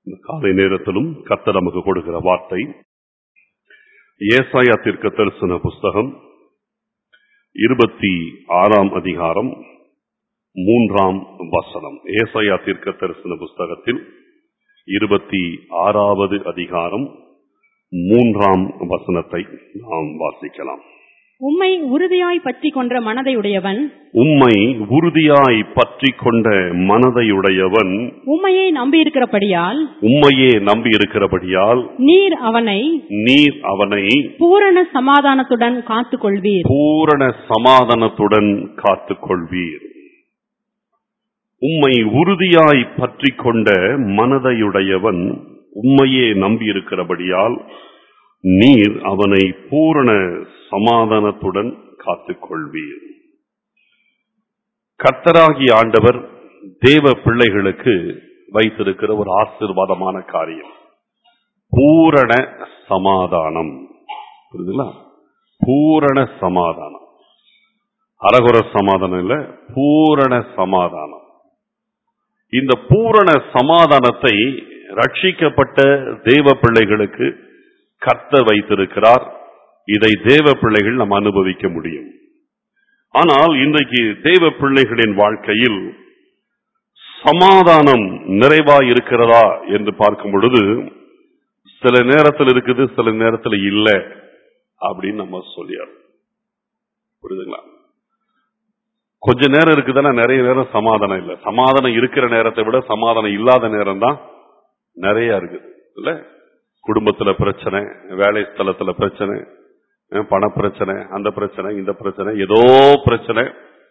இந்த காலை நேரத்திலும் கர்த்தர் நமக்கு கொடுக்கிற வார்த்தை ஏசாயா தீர்க்க தரிசன புஸ்தகம் இருபத்தி ஆறாம் அதிகாரம் மூன்றாம் வசனம் ஏசாயா தீர்க்க தரிசன புஸ்தகத்தில் இருபத்தி ஆறாவது அதிகாரம் மூன்றாம் வசனத்தை நாம் வாசிக்கலாம் உம்மை உறுதியாய் பற்றி கொன்ற மனதையுடையவன் உம்மை உறுதியாய் பற்றி கொண்ட மனதையுடையவன் உம்மையே நம்பியிருக்கிறபடியால் உம்மையே நம்பி இருக்கிறபடியால் நீர் அவனை நீர் அவனை பூரண சமாதானத்துடன் காத்துக் கொள்வீர் பூரண சமாதானத்துடன் காத்துக் கொள்வீர் உம்மை உறுதியாய் பற்றி கொண்ட மனதையுடையவன் உம்மையே நம்பியிருக்கிறபடியால் நீர் அவனை பூரண சமாதானத்துடன் காத்துக் கொள்வீர் கர்த்தராகி ஆண்டவர் தேவ பிள்ளைகளுக்கு வைத்திருக்கிற ஒரு ஆசீர்வாதமான காரியம் பூரண சமாதானம் புரியுதுங்களா பூரண சமாதானம் அரகுர சமாதானம் இல்ல பூரண சமாதானம் இந்த பூரண சமாதானத்தை ரட்சிக்கப்பட்ட தேவ பிள்ளைகளுக்கு கர்த்தர் வைத்திருக்கிறார் இதை தேவ பிள்ளைகள் நாம் அனுபவிக்க முடியும் ஆனால் இன்றைக்கு தேவ பிள்ளைகளின் வாழ்க்கையில் சமாதானம் நிறைவாய் இருக்கிறதா என்று பார்க்கும் பொழுது சில நேரத்தில் இருக்குது சில நேரத்தில் இல்லை அப்படின்னு நம்ம சொல்லியார் புரியுதுங்களா கொஞ்ச நேரம் இருக்குதுன்னா நிறைய நேரம் சமாதானம் இல்லை சமாதானம் இருக்கிற நேரத்தை விட சமாதானம் இல்லாத நேரம் தான் நிறைய இருக்குது இல்ல குடும்பத்துல பிரச்சனை வேலை ஸ்தலத்துல பிரச்சனை அஹ் பண பிரச்சனை அந்த பிரச்சனை இந்த பிரச்சனை ஏதோ பிரச்சனை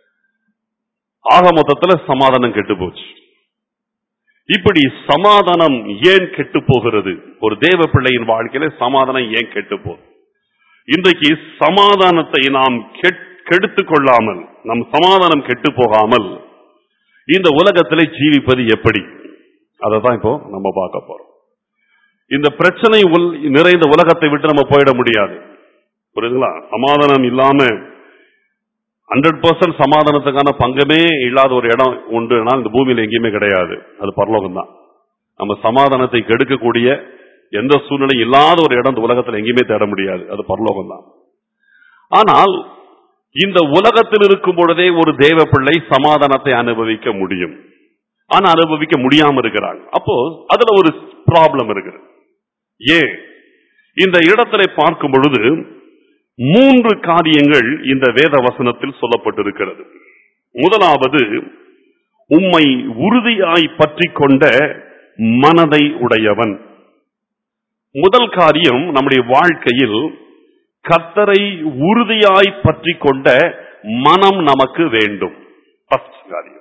ஆக மொத்தத்துல சமாதானம் கெட்டு போச்சு இப்படி சமாதானம் ஏன் கெட்டு போகிறது ஒரு தேவ பிள்ளையின் வாழ்க்கையில சமாதானம் ஏன் கெட்டு போகுது இன்றைக்கு சமாதானத்தை நாம் கெட்- கெடுத்துக் கொள்ளாமல் நம் சமாதானம் கெட்டு போகாமல் இந்த உலகத்திலே ஜீவிப்பது எப்படி அதை தான் இப்போ நம்ம பார்க்க போறோம் இந்த பிரச்சனை உல்- நிறைந்த உலகத்தை விட்டு நம்ம போயிட முடியாது புரியுதுங்களா சமாதானம் இல்லாம ஹண்ட்ரட் பர்சன்ட் சமாதானத்துக்கான பங்கமே இல்லாத ஒரு இடம் உண்டுனா இந்த பூமியில எங்கேயுமே கிடையாது அது பரலோகம் தான் நம்ம சமாதானத்தை கெடுக்கக்கூடிய எந்த சூழ்நிலை இல்லாத ஒரு இடம் இந்த உலகத்துல எங்கேயுமே தேட முடியாது அது பரலோகம் தான் ஆனால் இந்த உலகத்தில் இருக்கும் பொழுதே ஒரு தேவ பிள்ளை சமாதானத்தை அனுபவிக்க முடியும் ஆனா அனுபவிக்க முடியாம இருக்கிறாங்க அப்போ அதுல ஒரு ப்ராப்ளம் இருக்குது ஏன் இந்த இடத்துல பார்க்கும் பொழுது மூன்று காரியங்கள் இந்த வேத வசனத்தில் சொல்லப்பட்டிருக்கிறது முதலாவது உம்மை உறுதியாய் பற்றி கொண்ட மனதை உடையவன் முதல் காரியம் நம்முடைய வாழ்க்கையில் கர்த்தரை உறுதியாய் பற்றி கொண்ட மனம் நமக்கு வேண்டும் First காரியம்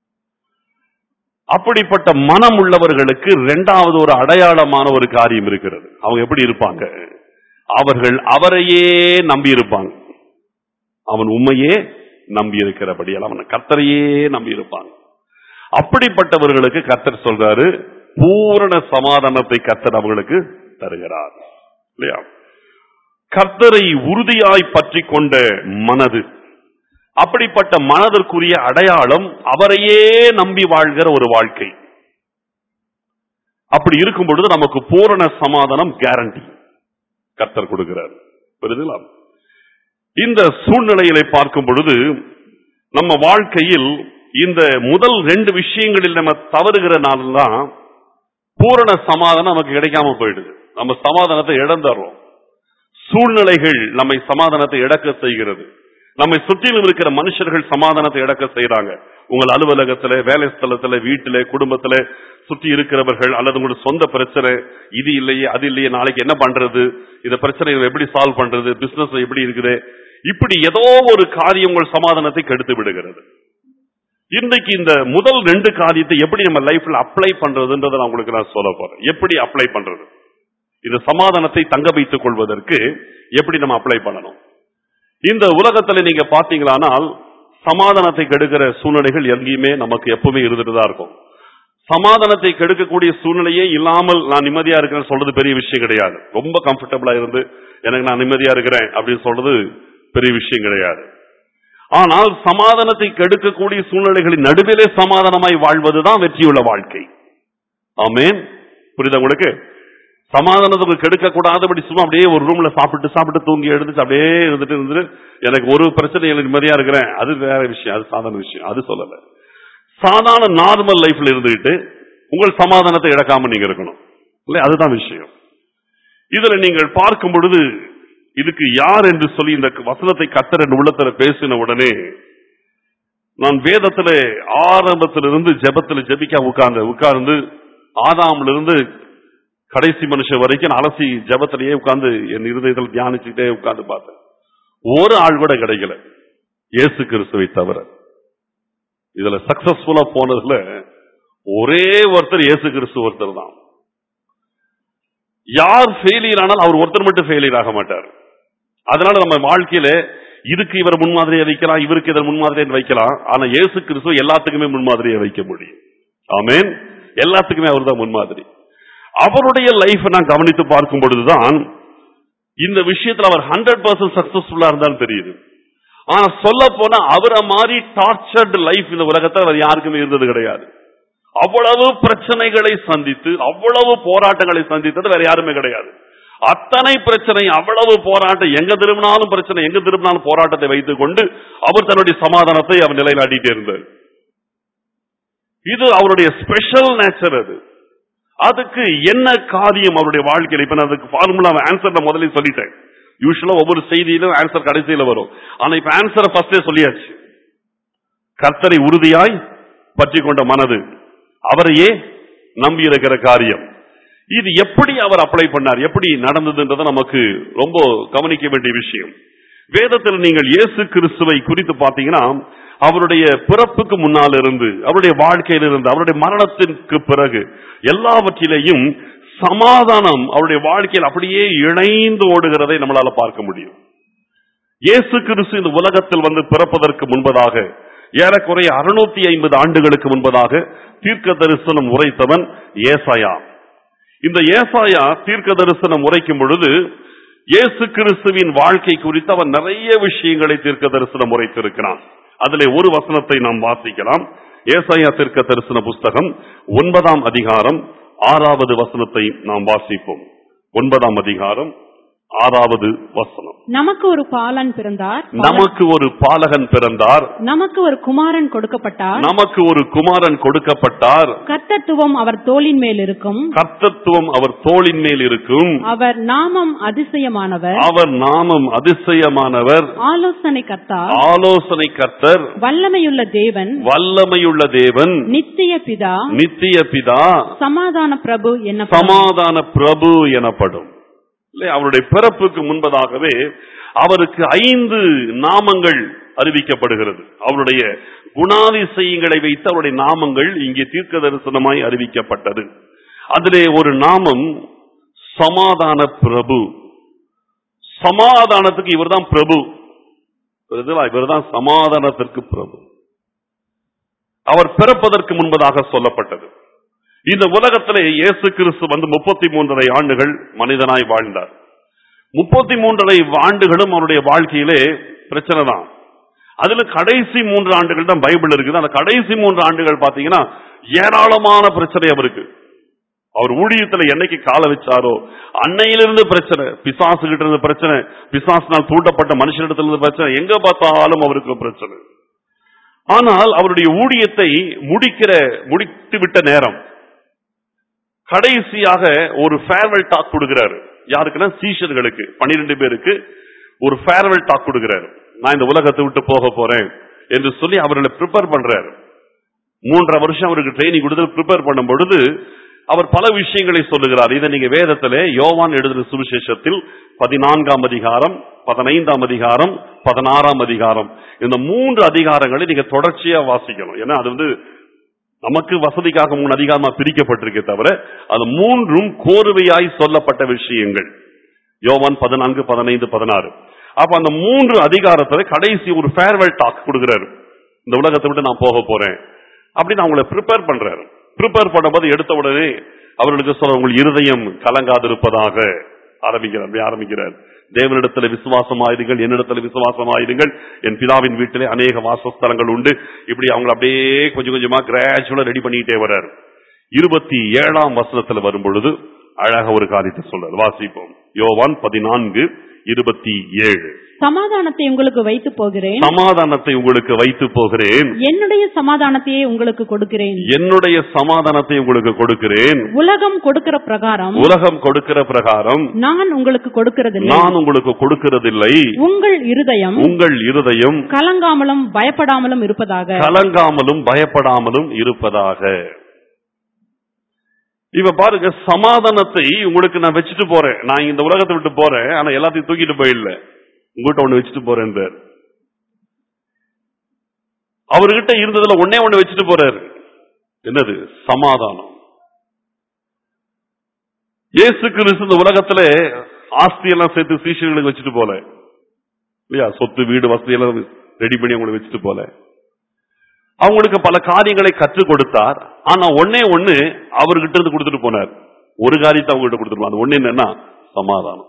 அப்படிப்பட்ட மனம் உள்ளவர்களுக்கு இரண்டாவது ஒரு அடையாளமான ஒரு காரியம் இருக்கிறது அவங்க எப்படி இருப்பாங்க அவர்கள் அவரையே நம்பி இருப்பாங்க அவன் உண்மையே நம்பி இருக்கிறபடியால் அவன் கர்த்தரையே நம்பி இருப்பாங்க அப்படிப்பட்டவர்களுக்கு கர்த்தர் சொல்றாரு பூரண சமாதானத்தை கர்த்தர் அவர்களுக்கு தருகிறார் இல்லையா கர்த்தரை உறுதியாய் பற்றி கொண்ட மனது அப்படிப்பட்ட மனதிற்குரிய அடையாளம் அவரையே நம்பி வாழ்கிற ஒரு வாழ்க்கை அப்படி இருக்கும் பொழுது நமக்கு பூரண சமாதானம் கேரண்டி கர்த்தர் கொடுக்கிறார் புரியுதுங்களா இந்த சூழ்நிலைகளை பார்க்கும் பொழுது நம்ம வாழ்க்கையில் இந்த முதல் ரெண்டு விஷயங்களில் நம்ம தவறுகிறனால பூரண சமாதானம் நமக்கு கிடைக்காம போயிடுது நம்ம சமாதானத்தை இழந்துடுறோம் சூழ்நிலைகள் நம்மை சமாதானத்தை இழக்க செய்கிறது நம்மை சுற்றிலும் இருக்கிற மனுஷர்கள் சமாதானத்தை இழக்க செய்றாங்க உங்கள் அலுவலகத்துல வேலை ஸ்தலத்துல வீட்டில குடும்பத்துல சுற்றி இருக்கிறவர்கள் அல்லது உங்களோட சொந்த பிரச்சனை இது இல்லையே அது இல்லையே நாளைக்கு என்ன பண்றது இந்த பிரச்சனையை எப்படி சால்வ் பண்றது பிசினஸ் எப்படி இருக்குது இப்படி ஏதோ ஒரு காரியம் உங்கள் சமாதானத்தை கெடுத்து விடுகிறது இன்றைக்கு இந்த முதல் ரெண்டு காரியத்தை எப்படி நம்ம லைஃப்ல அப்ளை பண்றதுன்றதை நான் உங்களுக்கு நான் சொல்ல போறேன் எப்படி அப்ளை பண்றது இந்த சமாதானத்தை தங்க வைத்துக் கொள்வதற்கு எப்படி நம்ம அப்ளை பண்ணணும் இந்த உலகத்துல நீங்க பாத்தீங்களானால் சமாதானத்தை கெடுக்கிற சூழ்நிலைகள் எங்கேயுமே நமக்கு எப்பவுமே இருந்துட்டு தான் இருக்கும் சமாதானத்தை கெடுக்கக்கூடிய சூழ்நிலையே இல்லாமல் நான் நிம்மதியா இருக்கிறேன்னு சொல்றது பெரிய விஷயம் கிடையாது ரொம்ப கம்ஃபர்டபுளா இருந்து எனக்கு நான் நிம்மதியா இருக்கிறேன் அப்படின்னு சொல்றது பெரிய விஷயம் கிடையாது ஆனால் சமாதானத்தை கெடுக்கக்கூடிய சூழ்நிலைகளின் நடுவிலே சமாதானமாய் வாழ்வதுதான் வெற்றியுள்ள வாழ்க்கை ஆமென் புரியுதா உங்களுக்கு சமாதானத்துக்கு கெடுக்க கூடாதபடி சும்மா அப்படியே ஒரு ரூம்ல சாப்பிட்டு சாப்பிட்டு தூங்கி எழுந்துச்சு அப்படியே இருந்துட்டு இருந்துட்டு எனக்கு ஒரு பிரச்சனை எனக்கு நிம்மதியா இருக்கிறேன் அது வேற விஷயம் அது சாதாரண விஷயம் அது சொல்லல சாதாரண நார்மல் லைஃப்ல இருந்துகிட்டு உங்கள் சமாதானத்தை இழக்காம நீங்க இருக்கணும் இல்ல அதுதான் விஷயம் இதுல நீங்கள் பார்க்கும் பொழுது இதுக்கு யார் என்று சொல்லி இந்த வசனத்தை கத்தர் என் உள்ளத்துல பேசின உடனே நான் வேதத்துல ஆரம்பத்திலிருந்து ஜெபத்துல ஜெபிக்க உட்கார்ந்து உட்கார்ந்து ஆதாம்ல இருந்து கடைசி மனுஷன் வரைக்கும் நான் அலசி ஜெபத்திலேயே உட்கார்ந்து என் இருதயத்தில் தியானிச்சுட்டே உட்கார்ந்து பார்த்தேன் ஒரு ஆள் கூட கிடைக்கல இயேசு கிறிஸ்துவை தவிர இதுல சக்சஸ்ஃபுல்லா போனதுல ஒரே ஒருத்தர் இயேசு கிறிஸ்து ஒருத்தர் தான் யார் ஃபெயிலியர் ஆனால் அவர் ஒருத்தர் மட்டும் ஃபெயிலியர் ஆக மாட்டார் அதனால நம்ம வாழ்க்கையில இதுக்கு இவர் முன்மாதிரியை வைக்கலாம் இவருக்கு இவர் முன்மாதிரியை வைக்கலாம் ஆனா இயேசு கிறிஸ்து எல்லாத்துக்குமே முன்மாதிரியை வைக்க முடியும் ஆமென் எல்லாத்துக்குமே அவர் தான் முன்மாதிரி அவருடைய லைஃப் நான் கவனித்து பார்க்கும் பொழுதுதான் இந்த விஷயத்துல அவர் ஹண்ட்ரட் பர்சன்ட் சக்சஸ்ஃபுல்லா இருந்தாலும் தெரியுது ஆனா சொல்ல போனா அவரை மாதிரி டார்ச்சர்டு லைஃப் இந்த உலகத்துல அவர் யாருக்குமே இருந்தது கிடையாது அவ்வளவு பிரச்சனைகளை சந்தித்து அவ்வளவு போராட்டங்களை சந்தித்தது வேற யாருமே கிடையாது அத்தனை பிரச்சனை அவ்வளவு போராட்டம் எங்க திரும்பினாலும் பிரச்சனை எங்க திரும்பினாலும் போராட்டத்தை வைத்துக் கொண்டு அவர் தன்னுடைய சமாதானத்தை அவர் நிலையில் அடிட்டே இருந்தார் இது அவருடைய ஸ்பெஷல் நேச்சர் அது அதுக்கு என்ன காரியம் அவருடைய வாழ்க்கையில் இப்ப நான் அதுக்கு ஃபார்முலா ஆன்சர் முதல்ல சொல்லிட்டேன் யூஸ்வலா ஒவ்வொரு செய்தியிலும் ஆன்சர் கடைசியில வரும் ஆனா இப்ப ஆன்சரை ஃபர்ஸ்டே சொல்லியாச்சு கர்த்தரை உறுதியாய் பற்றி கொண்ட மனது அவரையே நம்பி இருக்கிற காரியம் இது எப்படி அவர் அப்ளை பண்ணார் எப்படி நடந்ததுன்றது நமக்கு ரொம்ப கவனிக்க வேண்டிய விஷயம் வேதத்தில் நீங்கள் இயேசு கிறிஸ்துவை குறித்து பார்த்தீங்கன்னா அவருடைய பிறப்புக்கு முன்னால் இருந்து அவருடைய வாழ்க்கையில் இருந்து அவருடைய மரணத்திற்கு பிறகு எல்லாவற்றிலேயும் சமாதானம் அவருடைய வாழ்க்கையில் அப்படியே இணைந்து ஓடுகிறதை நம்மளால பார்க்க முடியும் இயேசு கிறிஸ்து இந்த உலகத்தில் வந்து பிறப்பதற்கு முன்பதாக ஏறக்குறைய அறுநூத்தி ஐம்பது ஆண்டுகளுக்கு முன்பதாக தீர்க்க தரிசனம் உரைத்தவன் ஏசாயா இந்த ஏசாயா தீர்க்க தரிசனம் உரைக்கும் பொழுது இயேசு கிறிஸ்துவின் வாழ்க்கை குறித்து அவன் நிறைய விஷயங்களை தீர்க்க தரிசனம் உரைத்திருக்கிறான் அதிலே ஒரு வசனத்தை நாம் வாசிக்கலாம் ஏசாயா தீர்க்க தரிசன புஸ்தகம் ஒன்பதாம் அதிகாரம் ஆறாவது வசனத்தை நாம் வாசிப்போம் ஒன்பதாம் அதிகாரம் ஆறாவது வசனம் நமக்கு ஒரு பாலன் பிறந்தார் நமக்கு ஒரு பாலகன் பிறந்தார் நமக்கு ஒரு குமாரன் கொடுக்கப்பட்டார் நமக்கு ஒரு குமாரன் கொடுக்கப்பட்டார் கர்த்தத்துவம் அவர் தோளின் மேல் இருக்கும் கர்த்தத்துவம் அவர் தோளின் மேல் இருக்கும் அவர் நாமம் அதிசயமானவர் அவர் நாமம் அதிசயமானவர் ஆலோசனை கர்த்தா ஆலோசனை கர்த்தர் வல்லமையுள்ள தேவன் வல்லமையுள்ள தேவன் நித்திய பிதா நித்திய பிதா சமாதான பிரபு என்ன சமாதான பிரபு எனப்படும் இல்லையா? அவருடைய பிறப்புக்கு முன்பதாகவே அவருக்கு ஐந்து நாமங்கள் அறிவிக்கப்படுகிறது அவருடைய குணாதிசயங்களை வைத்து அவருடைய நாமங்கள் இங்கே தீர்க்க தரிசனமாய் அறிவிக்கப்பட்டது அதிலே ஒரு நாமம் சமாதான பிரபு சமாதானத்துக்கு இவர்தான் பிரபு புரியுதுங்களா? இவர்தான் சமாதானத்திற்கு பிரபு அவர் பிறப்பதற்கு முன்பதாக சொல்லப்பட்டது இந்த உலகத்திலே இயேசு கிறிஸ்து வந்து முப்பத்தி மூன்றரை ஆண்டுகள் மனிதனாய் வாழ்ந்தார் முப்பத்தி மூன்றரை ஆண்டுகளும் அவருடைய வாழ்க்கையிலே பிரச்சனை தான் அதுல கடைசி மூன்று ஆண்டுகள் தான் பைபிள் இருக்குது அந்த கடைசி மூன்று ஆண்டுகள் பாத்தீங்கன்னா ஏராளமான பிரச்சனை அவருக்கு அவர் ஊழியத்துல என்னைக்கு கால வச்சாரோ அன்னையிலிருந்து பிரச்சனை பிசாசு கிட்ட இருந்து பிரச்சனை பிசாசினால் தூண்டப்பட்ட மனுஷனிடத்துல இருந்து பிரச்சனை எங்க பார்த்தாலும் அவருக்கு பிரச்சனை ஆனால் அவருடைய ஊழியத்தை முடிக்கிற முடித்து விட்ட நேரம் கடைசியாக ஒரு ஃபேர்வெல் டாக் கொடுக்கிறாரு யாருக்குன்னா சீஷர்களுக்கு பன்னிரெண்டு பேருக்கு ஒரு ஃபேர்வெல் டாக் கொடுக்கிறாரு நான் இந்த உலகத்தை விட்டு போக போறேன் என்று சொல்லி அவர்களை ப்ரிப்பேர் பண்றாரு மூன்றரை வருஷம் அவருக்கு ட்ரைனிங் கொடுத்து ப்ரிப்பேர் பண்ணும் பொழுது அவர் பல விஷயங்களை சொல்லுகிறார் இதை நீங்க வேதத்திலே யோவான் எழுதின சுவிசேஷத்தில் பதினான்காம் அதிகாரம் பதினைந்தாம் அதிகாரம் பதினாறாம் அதிகாரம் இந்த மூன்று அதிகாரங்களை நீங்க தொடர்ச்சியா வாசிக்கணும் ஏன்னா அது வந்து நமக்கு வசதிக்காக மூணு அதிகாரமா பிரிக்கப்பட்டிருக்கே தவிர அது மூன்றும் கோருவையாய் சொல்லப்பட்ட விஷயங்கள் யோவான் பதினான்கு பதினைந்து பதினாறு அப்ப அந்த மூன்று அதிகாரத்துல கடைசி ஒரு ஃபேர்வெல் டாக் கொடுக்கிறாரு இந்த உலகத்தை விட்டு நான் போக போறேன் அப்படின்னு அவங்கள ப்ரிப்பேர் பண்றாரு ப்ரிப்பேர் பண்ணும்போது எடுத்த உடனே அவர்களுக்கு சொல்ற உங்கள் இருதயம் கலங்காதிருப்பதாக ஆரம்பிக்கிறார் அப்படி ஆரம்பிக்கிறார் தேவனிடத்தில் விசுவாசமாயிருங்கள் என்னிடத்தில் விசுவாசமாயிருங்கள் என் பிதாவின் வீட்டிலே அநேக வாசஸ்தலங்கள் உண்டு இப்படி அவங்களை அப்படியே கொஞ்சம் கொஞ்சமா கிராஜுவலா ரெடி பண்ணிட்டே வர்றாரு இருபத்தி ஏழாம் வசனத்துல வரும் பொழுது அழகா ஒரு காரியத்தை சொல்றார் வாசிப்போம் யோவான் பதினான்கு இருபத்தி ஏழு சமாதானத்தை உங்களுக்கு வைத்து போகிறேன் சமாதானத்தை உங்களுக்கு வைத்து போகிறேன் என்னுடைய சமாதானத்தையே உங்களுக்கு கொடுக்கிறேன் என்னுடைய சமாதானத்தை உங்களுக்கு கொடுக்கிறேன் உலகம் கொடுக்கிற பிரகாரம் உலகம் கொடுக்கிற பிரகாரம் நான் உங்களுக்கு கொடுக்கிறதில்லை நான் உங்களுக்கு கொடுக்கிறதில்லை உங்கள் இருதயம் உங்கள் இருதயம் கலங்காமலும் பயப்படாமலும் இருப்பதாக கலங்காமலும் பயப்படாமலும் இருப்பதாக இப்ப பாருங்க சமாதானத்தை உங்களுக்கு நான் வச்சுட்டு போறேன் நான் இந்த உலகத்தை விட்டு போறேன் ஆனா எல்லாத்தையும் தூக்கிட்டு போயிடல உங்ககிட்ட ஒண்ணு வச்சுட்டு போறேன் அவர்கிட்ட இருந்ததுல ஒன்னே ஒண்ணு வச்சுட்டு போறாரு என்னது சமாதானம் இயேசு கிறிஸ்து இந்த உலகத்துல ஆஸ்தி எல்லாம் சேர்த்து சீஷர்களுக்கு வச்சுட்டு போல இல்லையா சொத்து வீடு வசதி எல்லாம் ரெடி பண்ணி அவங்களை வச்சுட்டு போல அவங்களுக்கு பல காரியங்களை கற்றுக் கொடுத்தார் ஆனா ஒன்னே ஒண்ணு அவர்கிட்ட இருந்து கொடுத்துட்டு போனார் ஒரு காரியத்தை அவங்க கிட்ட கொடுத்துட்டு அது ஒண்ணு என்னன்னா சமாதானம்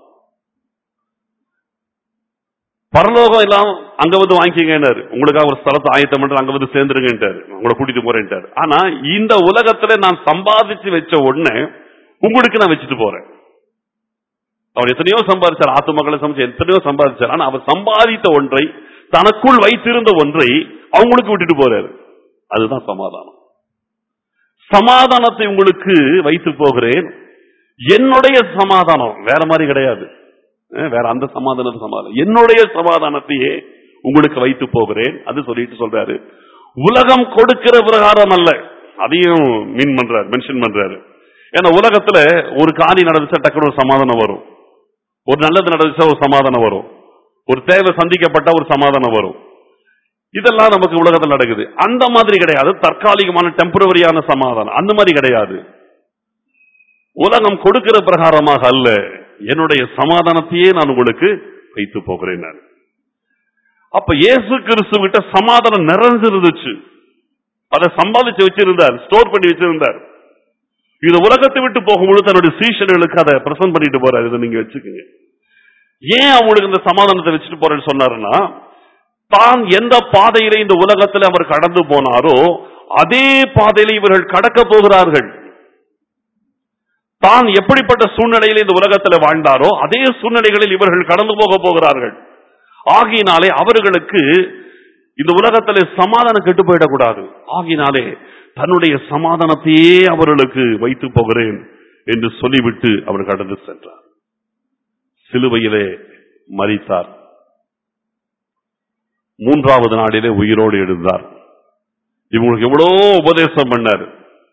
பரலோகம் எல்லாம் அங்க வந்து வாங்கிக்கங்கன்னாரு உங்களுக்காக ஒரு ஸ்தலத்தை ஆயத்தம் பண்ற அங்க வந்து சேர்ந்துருங்கன்றாரு உங்களை கூட்டிட்டு போறேன்ட்டாரு ஆனா இந்த உலகத்துல நான் சம்பாதிச்சு வச்ச ஒண்ணு உங்களுக்கு நான் வச்சுட்டு போறேன் அவர் எத்தனையோ சம்பாதிச்சார் ஆத்து மக்களை சமைச்சு எத்தனையோ சம்பாதிச்சார் ஆனா அவர் சம்பாதித்த ஒன்றை தனக்குள் வைத்திருந்த ஒன்றை அவங்களுக்கு விட்டுட்டு போறாரு அதுதான் சமாதானம் சமாதானத்தை உங்களுக்கு வைத்து போகிறேன் என்னுடைய சமாதானம் வேற மாதிரி கிடையாது அஹ் வேற அந்த சமாதானத்தை சமாதானம் என்னுடைய சமாதானத்தையே உங்களுக்கு வைத்து போகிறேன் அது சொல்லிட்டு சொல்றாரு உலகம் கொடுக்கிற பிரகாரம் அல்ல அதையும் மீன் பண்றாரு மென்ஷன் பண்றாரு ஏன்னா உலகத்துல ஒரு காரியம் நடந்துச்சா டக்குனு ஒரு சமாதானம் வரும் ஒரு நல்லது நடந்துச்சா ஒரு சமாதானம் வரும் ஒரு தேவை சந்திக்கப்பட்ட ஒரு சமாதானம் வரும் இதெல்லாம் நமக்கு உலகத்தில் நடக்குது அந்த மாதிரி கிடையாது தற்காலிகமான டெம்பரவரியான சமாதானம் அந்த மாதிரி கிடையாது உலகம் கொடுக்கிற பிரகாரமாக அல்ல என்னுடைய சமாதானத்தையே நான் உங்களுக்கு வைத்து போகிறேன் நான் அப்ப இயேசு கிறிஸ்து கிட்ட சமாதானம் நிறைஞ்சிருந்துச்சு அதை சம்பாதிச்சு வச்சிருந்தார் ஸ்டோர் பண்ணி வச்சிருந்தார் இந்த உலகத்தை விட்டு போகும்பொழுது தன்னுடைய சீஷர்களுக்கு அதை பிரசன்ட் பண்ணிட்டு போறாரு இதை நீங்க வச்சுக்கோங்க ஏன் அவங்களுக்கு இந்த சமாதானத்தை வச்சுட்டு போறேன்னு சொன்னாருன்னா தான் எந்த பாதையில இந்த உலகத்தில் அவர் கடந்து போனாரோ அதே பாதையில இவர்கள் கடக்க போகிறார்கள் தான் எப்படிப்பட்ட சூழ்நிலையில் இந்த உலகத்தில் வாழ்ந்தாரோ அதே சூழ்நிலைகளில் இவர்கள் கடந்து போக போகிறார்கள் ஆகினாலே அவர்களுக்கு இந்த உலகத்தில் சமாதானம் கெட்டு போயிடக்கூடாது ஆகினாலே தன்னுடைய சமாதானத்தையே அவர்களுக்கு வைத்து போகிறேன் என்று சொல்லிவிட்டு அவர் கடந்து சென்றார் சிலுவையிலே மறித்தார் மூன்றாவது நாளிலே உயிரோடு எழுந்தார் இவங்களுக்கு எவ்வளோ உபதேசம் பண்ணாரு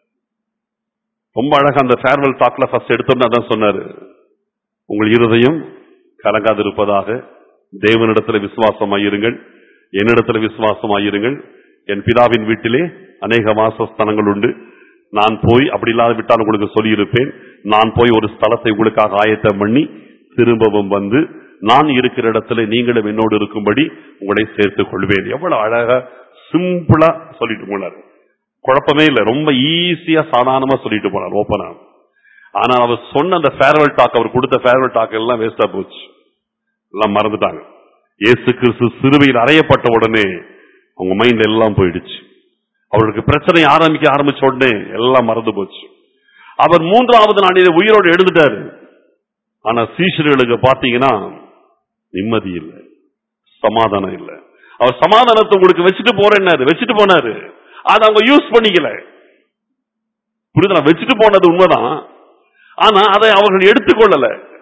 ரொம்ப அழகா அந்த ஃபேர்வெல் டாக்ல ஃபர்ஸ்ட் எடுத்தோன்னு அதான் சொன்னாரு உங்கள் இருதயம் கலங்காதிருப்பதாக தேவனிடத்தில் விசுவாசமாயிருங்கள் என்னிடத்தில் விசுவாசமாயிருங்கள் என் பிதாவின் வீட்டிலே அநேக வாசஸ்தலங்கள் உண்டு நான் போய் அப்படி இல்லாத விட்டால் உங்களுக்கு சொல்லியிருப்பேன் நான் போய் ஒரு ஸ்தலத்தை உங்களுக்காக ஆயத்தம் பண்ணி திரும்பவும் வந்து நான் இருக்கிற இடத்துல நீங்களும் என்னோடு இருக்கும்படி உங்களை சேர்த்துக் கொள்வேன் எவ்வளவு அழகா சிம்பிளா சொல்லிட்டு போனார் குழப்பமே இல்லை ரொம்ப ஈஸியா சாதாரணமா சொல்லிட்டு போனார் ஓப்பனா ஆனா அவர் சொன்ன அந்த ஃபேர்வெல் டாக் அவர் கொடுத்த ஃபேர்வெல் டாக் எல்லாம் வேஸ்டா போச்சு எல்லாம் மறந்துட்டாங்க இயேசு கிறிஸ்து சிறுவையில் அறையப்பட்ட உடனே அவங்க மைண்ட் எல்லாம் போயிடுச்சு அவருக்கு பிரச்சனை ஆரம்பிக்க ஆரம்பிச்ச உடனே எல்லாம் மறந்து போச்சு அவர் மூன்றாவது நாளிலே உயிரோடு எழுந்துட்டாரு ஆனா சீஷர்களுக்கு பாத்தீங்கன்னா நிம்மதி இல்லை சமாதானம் இல்லை அவர் சமாதானத்தை உங்களுக்கு வச்சுட்டு போறேன்னாரு வச்சுட்டு போனாரு அதை அவங்க யூஸ் பண்ணிக்கல புரியுதா வச்சுட்டு போனது உண்மைதான் ஆனா அதை அவர்கள் எடுத்துக்கொள்ளல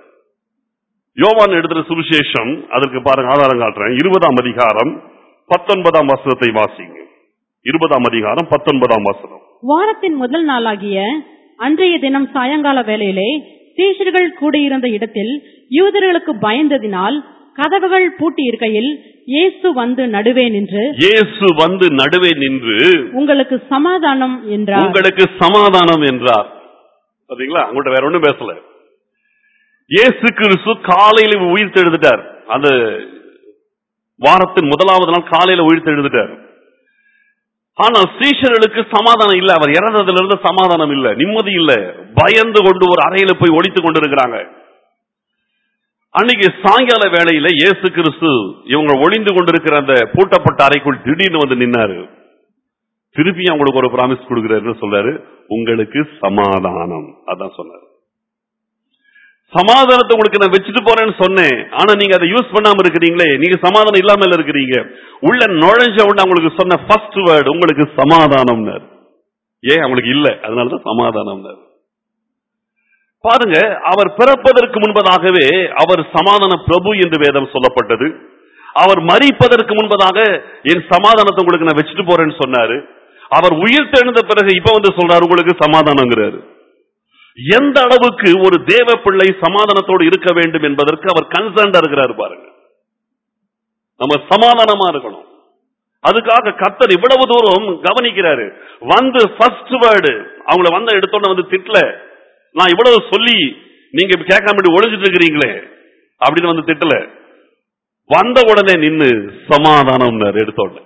யோவான் எடுத்துற சுவிசேஷம் அதற்கு பாருங்க ஆதாரம் காட்டுறேன் இருபதாம் அதிகாரம் பத்தொன்பதாம் வசனத்தை வாசிங்க இருபதாம் அதிகாரம் பத்தொன்பதாம் வசனம் வாரத்தின் முதல் நாளாகிய அன்றைய தினம் சாயங்கால வேளையிலே சீஷர்கள் கூடியிருந்த இடத்தில் யூதர்களுக்கு பயந்ததினால் கதவுகள் பூட்டி இருக்கையில் இயேசு வந்து நடுவே நின்று இயேசு வந்து நடுவே நின்று உங்களுக்கு சமாதானம் என்றார் உங்களுக்கு சமாதானம் என்றார் பாத்தீங்களா உங்கள்ட்ட வேற ஒண்ணும் பேசல இயேசு கிறிஸ்து காலையில உயிர் தெழுந்துட்டார் அந்த வாரத்தின் முதலாவது நாள் காலையில உயிர் தெழுந்துட்டார் ஆனா சீஷர்களுக்கு சமாதானம் இல்ல அவர் இறந்ததுல இருந்து சமாதானம் இல்ல நிம்மதி இல்ல பயந்து கொண்டு ஒரு அறையில போய் ஒழித்துக் கொண்டிருக்கிறாங்க அன்னைக்கு சாயங்கால வேளையில இயேசு கிறிஸ்து இவங்க ஒளிந்து கொண்டிருக்கிற அந்த பூட்டப்பட்ட அறைக்குள் திடீர்னு வந்து நின்னாரு திருப்பி அவங்களுக்கு ஒரு பிராமிஸ் கொடுக்கிறாரு சொல்றாரு உங்களுக்கு சமாதானம் அதான் சொன்னாரு சமாதானத்தை உங்களுக்கு நான் வச்சுட்டு போறேன்னு சொன்னேன் ஆனா நீங்க அதை யூஸ் பண்ணாம இருக்கிறீங்களே நீங்க சமாதானம் இல்லாம இருக்கிறீங்க உள்ள நுழைஞ்ச உடனே உங்களுக்கு சொன்ன ஃபர்ஸ்ட் வேர்டு உங்களுக்கு சமாதானம்னாரு ஏன் அவங்களுக்கு இல்ல அதனாலதான் சமாதானம்னாரு பாருங்க அவர் பிறப்பதற்கு முன்பதாகவே அவர் சமாதான பிரபு என்று வேதம் சொல்லப்பட்டது அவர் மறிப்பதற்கு முன்பதாக என் சமாதானத்தை உங்களுக்கு நான் வச்சுட்டு போறேன்னு சொன்னாரு அவர் உயிர் தெழுந்த பிறகு இப்ப வந்து சொல்றாரு உங்களுக்கு சமாதானங்கிறாரு எந்த அளவுக்கு ஒரு தேவ பிள்ளை சமாதானத்தோடு இருக்க வேண்டும் என்பதற்கு அவர் கன்சர்ன்டா இருக்கிறாரு பாருங்க நம்ம சமாதானமா இருக்கணும் அதுக்காக கர்த்தர் இவ்வளவு தூரம் கவனிக்கிறாரு வந்து ஃபர்ஸ்ட் வேர்டு அவங்கள வந்த எடுத்தோட வந்து திட்டல நான் இவ்வளவு சொல்லி நீங்க கேட்காம இப்படி ஒளிஞ்சிட்டு இருக்கிறீங்களே அப்படின்னு வந்து திட்டல வந்த உடனே நின்னு சமாதானம் எடுத்தோட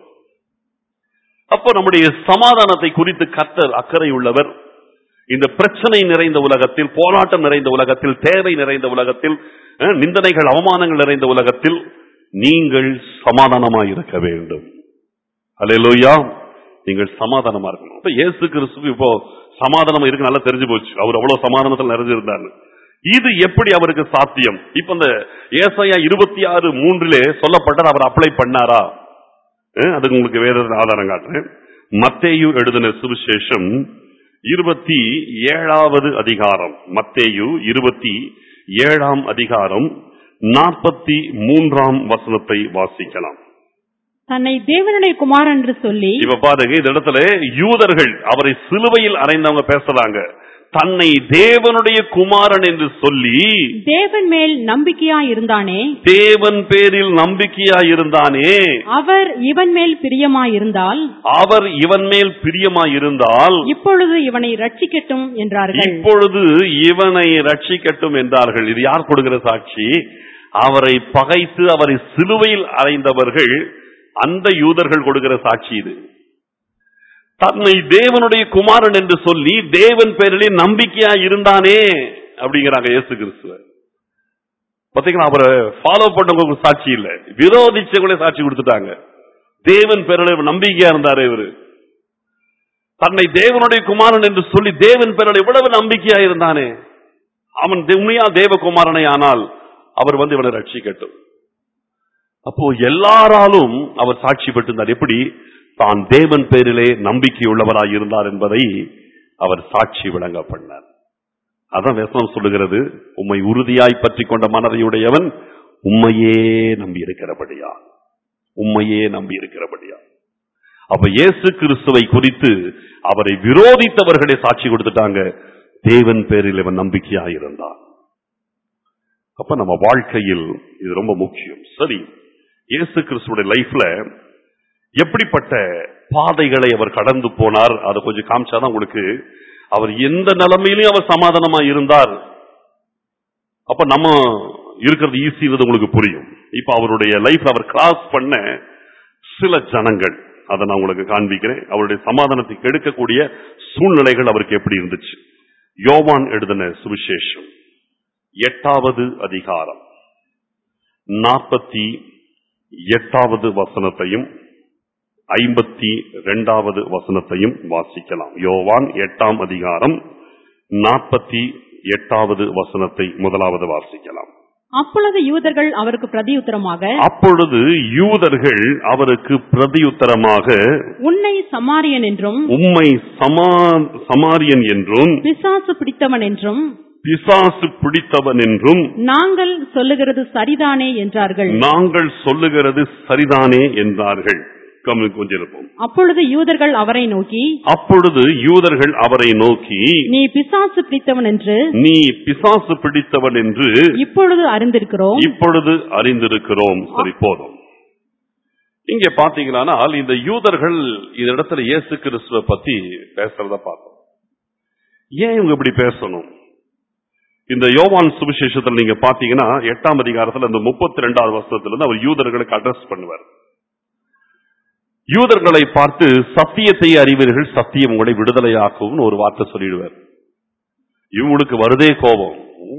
அப்போ நம்முடைய சமாதானத்தை குறித்து கர்த்தர் அக்கறை உள்ளவர் இந்த பிரச்சனை நிறைந்த உலகத்தில் போராட்டம் நிறைந்த உலகத்தில் தேவை நிறைந்த உலகத்தில் அஹ், நிந்தனைகள் அவமானங்கள் நிறைந்த உலகத்தில் நீங்கள் சமாதானமாய் இருக்க வேண்டும் அல்லேலூயா நீங்கள் சமாதானமா இருக்கணும் அப்ப இயேசு கிறிஸ்து இப்போ சமாதானம் இருக்கு நல்லா தெரிஞ்சு போச்சு அவர் அவ்வளவு சமாதானத்தில் நிறைஞ்சிருந்தாரு இது எப்படி அவருக்கு சாத்தியம் இப்ப இந்த ஏசாயா இருபத்தி ஆறு மூன்றிலே சொல்லப்பட்டார் அவர் அப்ளை பண்ணாரா அஹ், அதுக்கு உங்களுக்கு வேற ஒரு ஆதாரம் காட்டுறேன் மத்தேயு எழுதின சுவிசேஷம் இருபத்தி ஏழாவது அதிகாரம் மத்தேயு இருபத்தி ஏழாம் அதிகாரம் நாற்பத்தி மூன்றாம் வசனத்தை வாசிக்கலாம் தன்னை தேவனுடைய குமாரன் என்று சொல்லி இப்ப பாருங்க இந்த இடத்துல யூதர்கள் அவரை சிலுவையில் அறைந்தவங்க பேசுறாங்க தன்னை தேவனுடைய குமாரன் என்று சொல்லி தேவன் மேல் நம்பிக்கையா இருந்தானே தேவன் பேரில் நம்பிக்கையா இருந்தானே அவர் இவன் மேல் பிரியமாயிருந்தால் அவர் இவன் மேல் பிரியமாயிருந்தால் இப்பொழுது இவனை ரட்சிக்கட்டும் என்றார்கள் இப்பொழுது இவனை ரட்சிக்கட்டும் என்றார்கள் இது யார் கொடுக்கிற சாட்சி அவரை பகைத்து அவரை சிலுவையில் அறைந்தவர்கள் அந்த யூதர்கள் கொடுக்கிற சாட்சி இது தன்னை தேவனுடைய குமாரன் என்று சொல்லி தேவன் பேரிலே நம்பிக்கையா இருந்தானே அப்படிங்கிறாங்க இயேசு கிறிஸ்துவ பாத்தீங்களா அவரை ஃபாலோ பண்ணவங்களுக்கு சாட்சி இல்ல விரோதிச்சவங்களே சாட்சி கொடுத்துட்டாங்க தேவன் பேரிலே நம்பிக்கையா இருந்தாரு இவரு தன்னை தேவனுடைய குமாரன் என்று சொல்லி தேவன் பேரில் இவ்வளவு நம்பிக்கையா இருந்தானே அவன் தே- உண்மையா தேவகுமாரனை ஆனால் அவர் வந்து இவனை ரட்சிக்கட்டும் அப்போ எல்லாராலும் அவர் சாட்சி பெற்றிருந்தார் எப்படி தான் தேவன் பேரிலே நம்பிக்கையுள்ளவராய் இருந்தார் என்பதை அவர் சாட்சி விளங்க பண்ணார் அதான் வேசனம் சொல்லுகிறது உம்மை உறுதியாய் பற்றி கொண்ட மனதையுடையவன் உம்மையே நம்பி இருக்கிறபடியா உம்மையே நம்பி இருக்கிறபடியா அப்ப இயேசு கிறிஸ்துவை குறித்து அவரை விரோதித்தவர்களே சாட்சி கொடுத்துட்டாங்க தேவன் பேரில் இவன் நம்பிக்கையா இருந்தான் அப்ப நம்ம வாழ்க்கையில் இது ரொம்ப முக்கியம் சரி இயேசு கிறிஸ்துவோட லைஃப்ல எப்படிப்பட்ட பாதைகளை அவர் கடந்து போனார் அதை கொஞ்சம் காமிச்சாதான் உங்களுக்கு அவர் எந்த நிலைமையிலும் அவர் சமாதானமா இருந்தார் அப்ப நம்ம இருக்கிறது ஈஸிங்கிறது உங்களுக்கு புரியும் இப்ப அவருடைய லைஃப்ல அவர் கிராஸ் பண்ண சில ஜனங்கள் அதை நான் உங்களுக்கு காண்பிக்கிறேன் அவருடைய சமாதானத்தை கெடுக்கக்கூடிய சூழ்நிலைகள் அவருக்கு எப்படி இருந்துச்சு யோவான் எழுதின சுவிசேஷம் எட்டாவது அதிகாரம் நாற்பத்தி எட்டாவது வசனத்தையும் ஐம்பத்தி இரண்டாவது வசனத்தையும் வாசிக்கலாம் யோவான் எட்டாம் அதிகாரம் நாற்பத்தி எட்டாவது வசனத்தை முதலாவது வாசிக்கலாம் அப்பொழுது யூதர்கள் அவருக்கு பிரதியுத்தரமாக அப்பொழுது யூதர்கள் அவருக்கு பிரதியுத்தரமாக உன்னை சமாரியன் என்றும் உம்மை சமா- சமாரியன் என்றும் பிசாசு பிடித்தவன் என்றும் பிசாசு பிடித்தவன் என்றும் நாங்கள் சொல்லுகிறது சரிதானே என்றார்கள் நாங்கள் சொல்லுகிறது சரிதானே என்றார்கள் கவனித்து கொண்டிருப்போம் அப்பொழுது யூதர்கள் அவரை நோக்கி அப்பொழுது யூதர்கள் அவரை நோக்கி நீ பிசாசு பிடித்தவன் என்று நீ பிசாசு பிடித்தவன் என்று இப்பொழுது அறிந்திருக்கிறோம் இப்பொழுது அறிந்திருக்கிறோம் சரி போதும் இங்க பாத்தீங்களானால் இந்த யூதர்கள் இந்த இடத்துல இயேசு கிறிஸ்துவ பத்தி பேசுறத பார்த்தோம் ஏன் இவங்க இப்படி பேசணும் இந்த யோவான் சுவிசேஷத்துல நீங்க பாத்தீங்கன்னா எட்டாம் அதிகாரத்துல இந்த முப்பத்தி ரெண்டாவது வருஷத்துல இருந்து அவர் யூதர்களுக்கு அட்ரஸ் பண்ணுவார் யூதர்களை பார்த்து சத்தியத்தை அறிவீர்கள் சத்தியம் உங்களை விடுதலையாக்கும்னு ஒரு வார்த்தை சொல்லிடுவார் இவங்களுக்கு வருதே கோபம்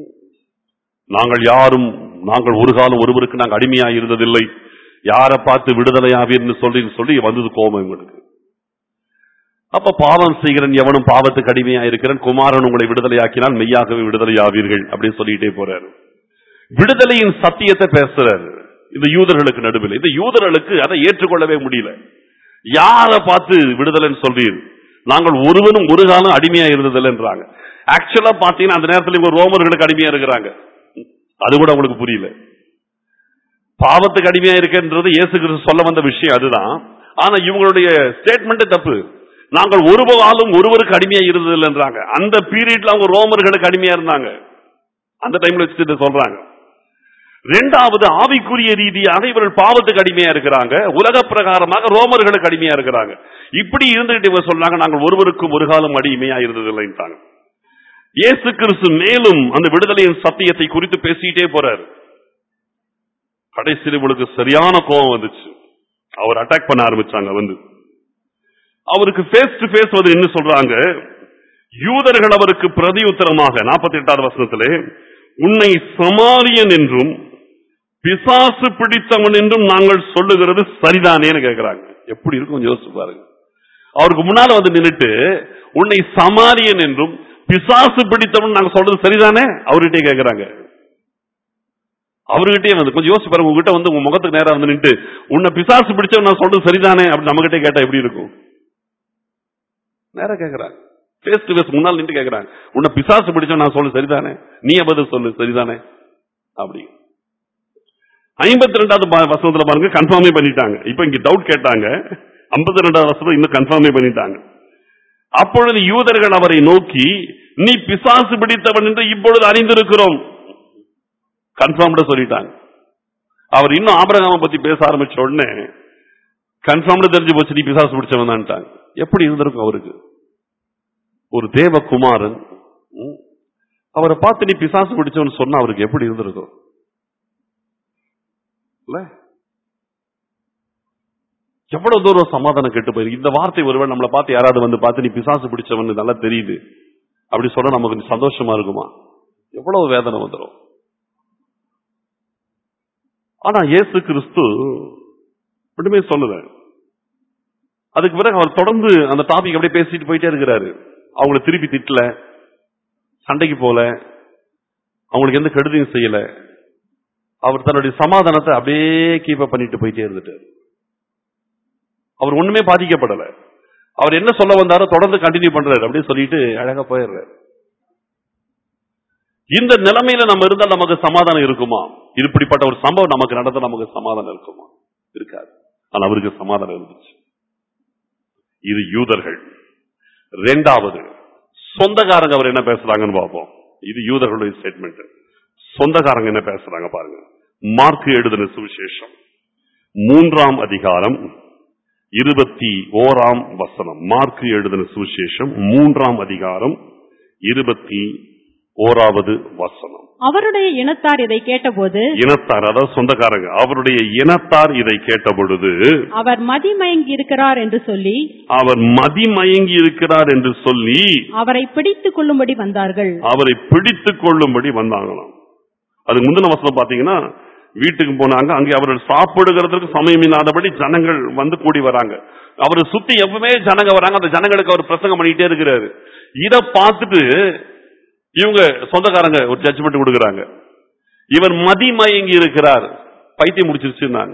நாங்கள் யாரும் நாங்கள் ஒரு காலம் ஒருவருக்கு நாங்கள் அடிமையாக இருந்ததில்லை யாரை பார்த்து விடுதலையாவீர்னு சொல்லி சொல்லி வந்தது கோபம் இவங்களுக்கு அப்ப பாவம் செய்கிறன் எவனும் பாவத்துக்கு அடிமையா இருக்கிறன் குமாரன் உங்களை விடுதலையாக்கினால் மெய்யாகவே விடுதலையாவீர்கள் அப்படின்னு சொல்லிட்டே போறாரு விடுதலையின் சத்தியத்தை பேசுறாரு இந்த யூதர்களுக்கு நடுவில் இந்த யூதர்களுக்கு அதை ஏற்றுக்கொள்ளவே முடியல யாரை பார்த்து விடுதலைன்னு சொல்றீர் நாங்கள் ஒருவனும் ஒரு காலம் அடிமையா இருந்ததில்லைன்றாங்க ஆக்சுவலா பாத்தீங்கன்னா அந்த நேரத்துல இவங்க ரோமர்களுக்கு அடிமையா இருக்கிறாங்க அது கூட உங்களுக்கு புரியல பாவத்துக்கு அடிமையா இருக்கின்றது இயேசு கிறிஸ்து சொல்ல வந்த விஷயம் அதுதான் ஆனா இவங்களுடைய ஸ்டேட்மெண்ட் தப்பு நாங்கள் ஒரு காலம் ஒருவருக்கு அடிமையா இருந்ததில்லைன்றாங்க அந்த பீரியட்ல அவங்க ரோமர்களுக்கு அடிமையா இருந்தாங்க அந்த டைம்ல வச்சுட்டு சொல்றாங்க ரெண்டாவது ஆவிக்குரிய ரீதியாக இவர்கள் பாவத்துக்கு அடிமையா இருக்கிறாங்க உலக பிரகாரமாக ரோமர்களுக்கு அடிமையா இருக்கிறாங்க இப்படி இருந்துகிட்டு இவங்க சொல்றாங்க நாங்கள் ஒருவருக்கும் ஒரு காலம் அடிமையா இருந்ததில்லைன்றாங்க இயேசு கிறிஸ்து மேலும் அந்த விடுதலையின் சத்தியத்தை குறித்து பேசிட்டே போறாரு கடைசியில் இவளுக்கு சரியான கோபம் வந்துச்சு அவர் அட்டாக் பண்ண ஆரம்பிச்சாங்க வந்து அவருக்கு ஃபேஸ் டு ஃபேஸ் வந்து என்ன சொல்றாங்க யூதர்கள் அவருக்கு பிரதியுத்தரமாக நாற்பத்தி எட்டாவது வசனத்திலே உன்னை சமாரியன் என்றும் பிசாசு பிடித்தவன் என்றும் நாங்கள் சொல்லுகிறது சரிதானேன்னு கேட்கிறாங்க எப்படி இருக்கும் கொஞ்சம் யோசிச்சு பாருங்க அவருக்கு முன்னால வந்து நின்னுட்டு உன்னை சமாரியன் என்றும் பிசாசு பிடித்தவன் நாங்க சொல்றது சரிதானே அவர்கிட்டயே கேட்கிறாங்க அவர்கிட்டயே வந்து கொஞ்சம் யோசிச்சு பாருங்க உங்ககிட்ட வந்து உங்க முகத்துக்கு நேரா வந்து நின்று உன்னை பிசாசு பிடிச்சவன் நான் சொல்றது சரிதானே அப்படின்னு நம்ம கேட்டா எப்படி இருக்கும் நேரா கேட்கறாங்க ஃபேஸ் டு ஃபேஸ் முன்னால் நின்று கேட்கறாங்க உன்னை பிசாசு பிடிச்சவன் நான் சொல்லு சரிதானே நீ பதில் சொல்லு சரிதானே அப்படி ஐம்பத்தி ரெண்டாவது வசனத்துல பாருங்க கன்ஃபார்மே பண்ணிட்டாங்க இப்ப இங்க டவுட் கேட்டாங்க ஐம்பத்தி ரெண்டாவது வசனம் இன்னும் கன்ஃபார்மே பண்ணிட்டாங்க அப்பொழுது யூதர்கள் அவரை நோக்கி நீ பிசாசு பிடித்தவன் என்று இப்பொழுது அறிந்திருக்கிறோம் கன்ஃபார்ம்ட சொல்லிட்டாங்க அவர் இன்னும் ஆபரகாம பத்தி பேச ஆரம்பிச்ச உடனே கன்ஃபார்ம்டு தெரிஞ்சு போச்சு நீ பிசாசு பிடிச்சவன் தான்ட்டாங்க எப்படி இருந்திருக்கும் அவருக்கு ஒரு தேவகுமாரன் ம், அவரை பார்த்து நீ பிசாசு பிடிச்சவன் சொன்னா அவருக்கு எப்படி இருந்திருக்கும் இல்ல எவ்வளவு தூரம் சமாதானம் கெட்டு போயிருக்கு இந்த வார்த்தை ஒருவேளை நம்மளை பார்த்து யாராவது வந்து பார்த்து நீ பிசாசு பிடிச்சவன் நல்லா தெரியுது அப்படி சொன்னா நமக்கு சந்தோஷமா இருக்குமா எவ்வளவு வேதனை வந்துடும் ஆனா இயேசு கிறிஸ்து ஒண்ணுமே சொல்லல அதுக்கு பிறகு அவர் தொடர்ந்து அந்த டாபிக் அப்படியே பேசிட்டு போயிட்டே இருக்கிறாரு அவங்கள திருப்பி திட்டல சண்டைக்கு போல அவங்களுக்கு எந்த கெடுதியும் செய்யல அவர் தன்னுடைய சமாதானத்தை அப்படியே கீப் பண்ணிட்டு போயிட்டே இருந்துட்டார் அவர் ஒண்ணுமே பாதிக்கப்படல அவர் என்ன சொல்ல வந்தாரோ தொடர்ந்து கண்டினியூ பண்றாரு அப்படியே சொல்லிட்டு அழகா போயிடுறாரு இந்த நிலைமையில நம்ம இருந்தால் நமக்கு சமாதானம் இருக்குமா இப்படிப்பட்ட ஒரு சம்பவம் நமக்கு நடந்த நமக்கு சமாதானம் இருக்குமா இருக்காது ஆனா அவருக்கு சமாதானம் இருந்துச்சு இது யூதர்கள் ரெண்டாவது சொந்தக்காரங்க அவர் என்ன பேசுறாங்கன்னு பார்ப்போம் இது யூதர்களுடைய ஸ்டேட்மெண்ட் சொந்தக்காரங்க என்ன பேசுறாங்க பாருங்க மார்க் எழுதின சுவிசேஷம் மூன்றாம் அதிகாரம் இருபத்தி ஓராம் வசனம் மார்க் எழுதின சுவிசேஷம் மூன்றாம் அதிகாரம் இருபத்தி ஓராவது வசனம் அவருடைய இனத்தார் இதை கேட்டபோது இனத்தார் அதாவது சொந்தக்காரங்க அவருடைய இனத்தார் இதை கேட்ட பொழுது அவர் மதிமயங்கி இருக்கிறார் என்று சொல்லி அவர் மதிமயங்கி இருக்கிறார் என்று சொல்லி அவரை பிடித்துக் கொள்ளும்படி வந்தார்கள் அவரை பிடித்துக் கொள்ளும்படி வந்தாங்களாம் அதுக்கு முந்தின வசனம் பாத்தீங்கன்னா வீட்டுக்கு போனாங்க அங்கே அவர்கள் சாப்பிடுகிறதுக்கு சமயம் இல்லாதபடி ஜனங்கள் வந்து கூடி வராங்க அவரை சுத்தி எப்பவுமே ஜனங்க வராங்க அந்த ஜனங்களுக்கு அவர் பிரசங்கம் பண்ணிட்டே இருக்கிறாரு இத பார்த்துட்டு இவங்க சொந்தக்காரங்க ஒரு ஜட்ஜ்மெண்ட் கொடுக்கறாங்க இவர் மதிமயங்கி இருக்கிறார் பைத்தியம் முடிச்சிருச்சுன்னாங்க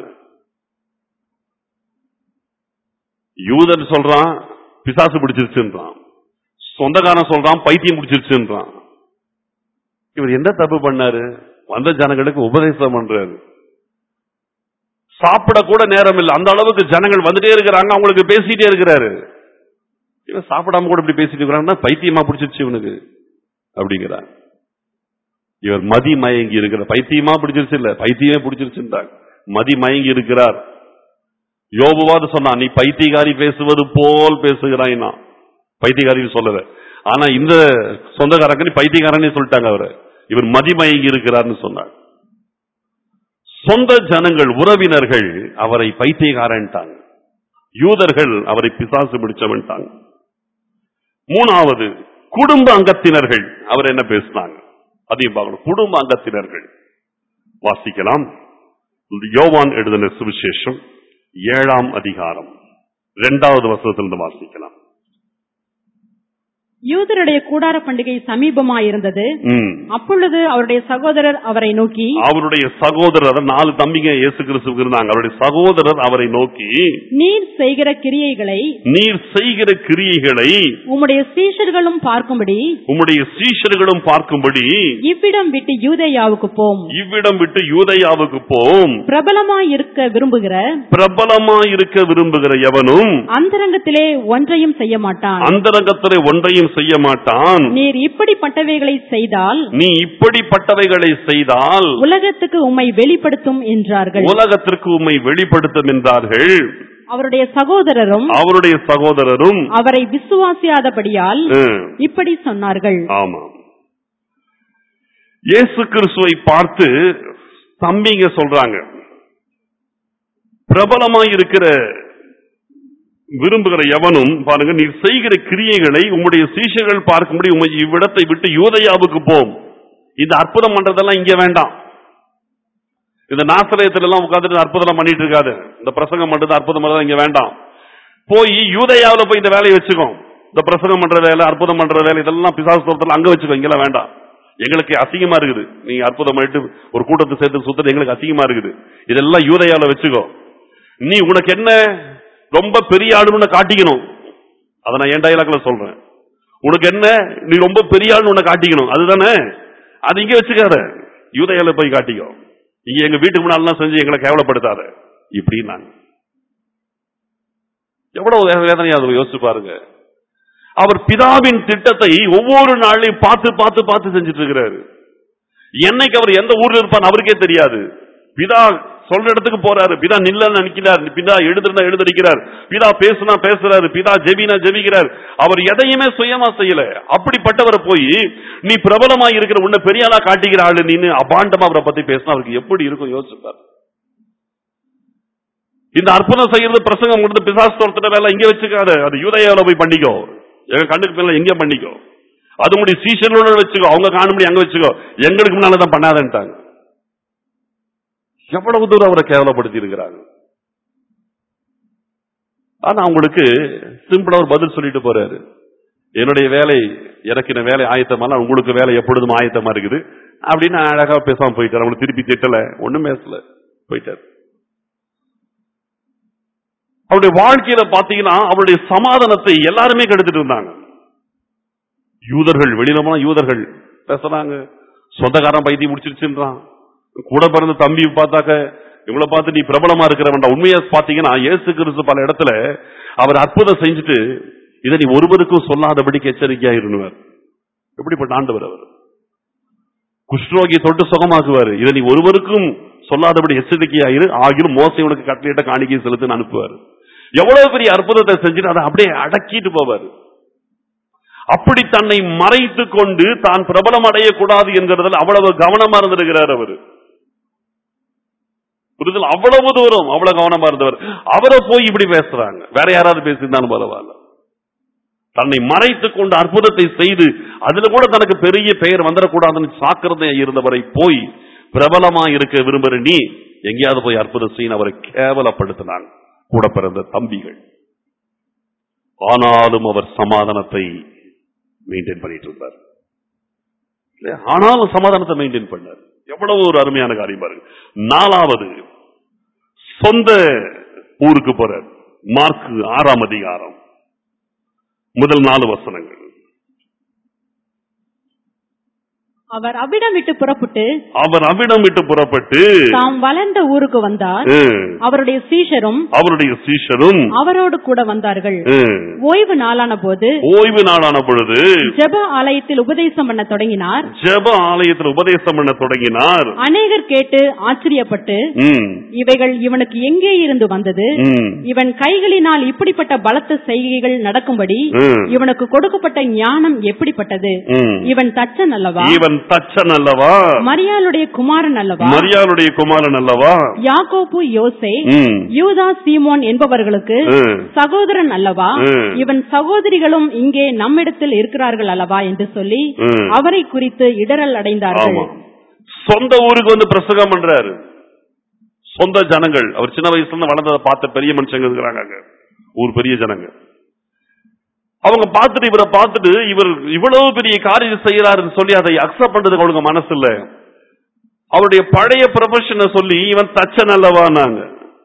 யூதன் சொல்றான் பிசாசு பிடிச்சிருச்சுன்றான் சொந்தக்காரன் சொல்றான் பைத்தியம் பிடிச்சிருச்சுன்றான் இவர் என்ன தப்பு பண்ணாரு வந்த ஜனங்களுக்கு உபதேசம் பண்றாரு சாப்பிட கூட நேரம் இல்லை அந்த அளவுக்கு ஜனங்கள் வந்துட்டே இருக்கிறாங்க அவங்களுக்கு பேசிட்டே இருக்கிறாரு இவன் சாப்பிடாம கூட இப்படி பேசிட்டு இருக்கிறாங்கன்னா பைத்தியமா பிடிச்சிருச்சு இவனுக்கு அப்படிங்கிறார் இவர் மதி மயங்கி இருக்கிற பைத்தியமா பிடிச்சிருச்சு இல்ல பைத்தியமே பிடிச்சிருச்சுன்றாங்க மதி மயங்கி இருக்கிறார் யோபுவாது சொன்னான் நீ பைத்தியகாரி பேசுவது போல் பேசுகிறாய் நான் பைத்தியகாரின்னு சொல்லல ஆனா இந்த சொந்தக்காரங்க நீ பைத்தியக்காரனே சொல்லிட்டாங்க அவரை இவர் மதிமயங்கி இருக்கிறார்னு சொன்னார் சொந்த ஜனங்கள் உறவினர்கள் அவரை பைத்தியக்காரன்ட்டாங்க யூதர்கள் அவரை பிசாசு பிடிச்சவன்ட்டாங்க மூணாவது குடும்ப அங்கத்தினர்கள் அவர் என்ன பேசினாங்க அதையும் பார்க்கணும் குடும்ப அங்கத்தினர்கள் வாசிக்கலாம் யோவான் எழுதின சுவிசேஷம் ஏழாம் அதிகாரம் இரண்டாவது வசனத்திலிருந்து வாசிக்கலாம் யூதருடைய கூடார பண்டிகை சமீபமாயிருந்தது ம். அப்பொழுது அவருடைய சகோதரர் அவரை நோக்கி அவருடைய சகோதரர் நாலு தம்பிங்க இயேசு கிறிஸ்துவுக்கு இருந்தாங்க அவருடைய சகோதரர் அவரை நோக்கி நீர் செய்கிற கிரியைகளை நீர் செய்கிற கிரியைகளை உம்முடைய சீஷர்களும் பார்க்கும்படி உம்முடைய சீஷர்களும் பார்க்கும்படி இவ்விடம் விட்டு யூதேயாவுக்கு போம் இவ்விடம் விட்டு யூதயாவுக்கு போம் பிரபலமாயிருக்க விரும்புகிற பிரபலமாயிருக்க விரும்புகிற எவனும் அந்தரங்கத்திலே ஒன்றையும் செய்ய மாட்டான் அந்தரங்கத்திலே ஒன்றையும் செய்ய மாட்டான் நீர் இப்படிப்பட்டவைகளை செய்தால் நீ இப்படிப்பட்டவைகளை செய்தால் உலகத்துக்கு உம்மை வெளிப்படுத்தும் என்றார்கள் உலகத்திற்கு உம்மை வெளிப்படுத்தும் என்றார்கள் அவருடைய சகோதரரும் அவருடைய சகோதரரும் அவரை விசுவாசியாதபடியால் ம், இப்படி சொன்னார்கள் ஆமாம் இயேசு கிறிஸ்துவை பார்த்து தம்பிங்க சொல்றாங்க பிரபலமாய் இருக்கிற விரும்புகிற எவனும் பாருங்க நீ செய்கிற கிரியைகளை உம்முடைய சீஷர்கள் பார்க்கும்படி உம்மை இவ்விடத்தை விட்டு யூதயாவுக்கு போம் இந்த அற்புதம் பண்றதெல்லாம் இங்க வேண்டாம் இந்த நாசரயத்துல எல்லாம் உட்கார்ந்துட்டு அற்புதம் பண்ணிட்டு இருக்காது இந்த பிரசங்கம் பண்றது அற்புதம் பண்றது இங்க வேண்டாம் போய் யூதயாவுல போய் இந்த வேலையை வச்சுக்கோ இந்த பிரசங்கம் பண்ற வேலை அற்புதம் பண்ற வேலை இதெல்லாம் பிசாசு தோட்டத்தில் அங்க வச்சுக்கோ இங்கெல்லாம் வேண்டாம் எங்களுக்கு அசிங்கமா இருக்குது நீங்க அற்புதம் பண்ணிட்டு ஒரு கூட்டத்தை சேர்த்து சுத்துறது எங்களுக்கு அசிங்கமா இருக்குது இதெல்லாம் யூதயாவுல வச்சுக்கோ நீ உனக்கு என்ன ரொம்ப பெரிய ஆளுன்னு காட்டிக்கணும் அதை நான் என் டைலாக்ல சொல்றேன் உனக்கு என்ன நீ ரொம்ப பெரிய ஆளுன்னு உன்னை காட்டிக்கணும் அதுதானே அது இங்க வச்சுக்காத யூதயால போய் காட்டிக்கோ இங்க எங்க வீட்டுக்கு முன்னாலாம் செஞ்சு எங்களை கேவலப்படுத்தாத இப்படி நான் எவ்வளவு வே- வேதனையா அதை யோசிச்சு பாருங்க அவர் பிதாவின் திட்டத்தை ஒவ்வொரு நாளையும் பார்த்து பார்த்து பார்த்து செஞ்சுட்டு இருக்கிறாரு என்னைக்கு அவர் எந்த ஊர்ல இருப்பார் அவருக்கே தெரியாது பிதா சொல்ற இடத்துக்கு போறாரு பிதா நில்லன்னு நினைக்கிறார் பிதா எழுதுனா எழுதடிக்கிறார் பிதா பேசுனா பேசுறாரு பிதா ஜெபினா ஜெபிக்கிறார் அவர் எதையுமே சுயமா செய்யல அப்படிப்பட்டவரை போய் நீ பிரபலமா இருக்கிற உன்னை பெரிய ஆளா காட்டிக்கிற ஆளு நீன்னு அபாண்டமா அவரை பத்தி பேசினா அவருக்கு எப்படி இருக்கும் யோசிச்சுப்பார் இந்த அற்புதம் செய்யறது பிரசங்கம் கொடுத்து பிசாசு தோர்த்துட்ட வேலை இங்க வச்சுக்காத அது யூதயாவில போய் பண்ணிக்கோ எங்க கண்ணுக்கு மேல எங்க பண்ணிக்கோ அது உங்களுடைய சீசனோட வச்சுக்கோ அவங்க காணும்படி அங்க வச்சுக்கோ எங்களுக்கு முன்னாலதான் பண்ணாதன்ட்டாங்க எவ்வளவு தூரம் அவரை கேவலப்படுத்தி இருக்கிறாங்க ஆனா அவங்களுக்கு சிம்பிளா ஒரு பதில் சொல்லிட்டு போறாரு என்னுடைய வேலை எனக்கு இந்த வேலை ஆயத்தமா உங்களுக்கு வேலை எப்பொழுதும் ஆயத்தமா இருக்குது அப்படின்னு அழகா பேசாம போயிட்டார் அவங்களுக்கு திருப்பி திட்டல ஒண்ணும் பேசல போயிட்டார் அவருடைய வாழ்க்கையில பாத்தீங்கன்னா அவருடைய சமாதானத்தை எல்லாருமே கெடுத்துட்டு இருந்தாங்க யூதர்கள் வெளியில போனா யூதர்கள் பேசுறாங்க சொந்தக்காரன் பைத்தியம் முடிச்சிருச்சுன்றான் கூட பிறந்த தம்பி பார்த்தாக்க இவங்கள பார்த்து நீ பிரபலமா இருக்கிறவன்டா உண்மையா பாத்தீங்கன்னா இயேசு கிறிஸ்து பல இடத்துல அவர் அற்புதம் செஞ்சுட்டு இதை நீ ஒருவருக்கும் சொல்லாதபடிக்கு எச்சரிக்கையா இருந்துவார் எப்படிப்பட்ட ஆண்டவர் அவர் குஷ்ரோகி தொட்டு சுகமாக்குவார் இதை நீ ஒருவருக்கும் சொல்லாதபடி எச்சரிக்கையா இரு ஆகிலும் மோசை உனக்கு கட்டளையிட்ட காணிக்கை செலுத்துன்னு அனுப்புவார் எவ்வளவு பெரிய அற்புதத்தை செஞ்சுட்டு அதை அப்படியே அடக்கிட்டு போவார் அப்படி தன்னை மறைத்து கொண்டு தான் பிரபலம் அடையக்கூடாது என்கிறதில் அவ்வளவு கவனமா இருந்திருக்கிறார் அவர் புரிதல் அவ்வளவு தூரம் அவ்வளவு கவனமா இருந்தவர் அவரை போய் இப்படி பேசுறாங்க வேற யாராவது பேசியிருந்தாலும் பரவாயில்ல தன்னை மறைத்து கொண்டு அற்புதத்தை செய்து அதுல கூட தனக்கு பெரிய பெயர் வந்துடக்கூடாதுன்னு சாக்கிரதை இருந்தவரை போய் பிரபலமா இருக்க விரும்புற நீ எங்கேயாவது போய் அற்புதம் செய்ய அவரை கேவலப்படுத்தினாங்க கூட பிறந்த தம்பிகள் ஆனாலும் அவர் சமாதானத்தை மெயின்டைன் பண்ணிட்டு இருந்தார் இல்லையா? ஆனாலும் சமாதானத்தை மெயின்டைன் பண்ணார் எவ்வளவு ஒரு அருமையான காரியம் பாருங்க நாலாவது சொந்த ஊருக்கு போறார் மார்க் ஆறாம் அதிகாரம் முதல் நாலு வசனங்கள் அவர் அவ்விடம் விட்டு புறப்பட்டு அவர் அவ்விடம் விட்டு புறப்பட்டு தாம் வளர்ந்த ஊருக்கு வந்தார் ம், அவருடைய சீஷரும் அவருடைய சீஷரும் அவரோடு கூட வந்தார்கள் ம், ஓய்வு நாளான போது ஓய்வு நாளான பொழுது ஜெப ஆலயத்தில் உபதேசம் பண்ண தொடங்கினார் ஜெப ஆலயத்தில் உபதேசம் பண்ண தொடங்கினார் அநேகர் கேட்டு ஆச்சரியப்பட்டு ம், இவைகள் இவனுக்கு எங்கே இருந்து வந்தது ம், இவன் கைகளினால் இப்படிப்பட்ட பலத்த செய்கைகள் நடக்கும்படி ம், இவனுக்கு கொடுக்கப்பட்ட ஞானம் எப்படிப்பட்டது ம். இவன் தச்சன் அல்லவா இவன் தச்சன் அல்லவா மரியாளுடைய குமாரன் அல்லவா மரியாளுடைய குமாரன் அல்லவா யாக்கோப்பு யோசே ம், யூதா சீமோன் என்பவர்களுக்கு ம், சகோதரன் அல்லவா ம். இவன் சகோதரிகளும் இங்கே நம்மிடத்தில் இருக்கிறார்கள் அல்லவா என்று சொல்லி ம். அவரை குறித்து இடரல் அடைந்தார்கள் ஆமா சொந்த ஊருக்கு வந்து பிரசங்கம் பண்றாரு சொந்த ஜனங்கள் அவர் சின்ன வயசுல இருந்து வளர்ந்ததை பார்த்த பெரிய மனுஷங்க இருக்கிறாங்க அங்க ஊர் பெரிய ஜனங்க அவங்க பார்த்துட்டு இவரை பார்த்துட்டு இவர் இவ்வளவு பெரிய காரியம் செய்யறாருன்னு சொல்லி அதை அக்செப்ட் பண்றதுக்கு அவங்களுக்கு மனசு இல்ல அவருடைய பழைய ப்ரொஃபஷனை சொல்லி இவன் தச்சன் அல்லவானாங்க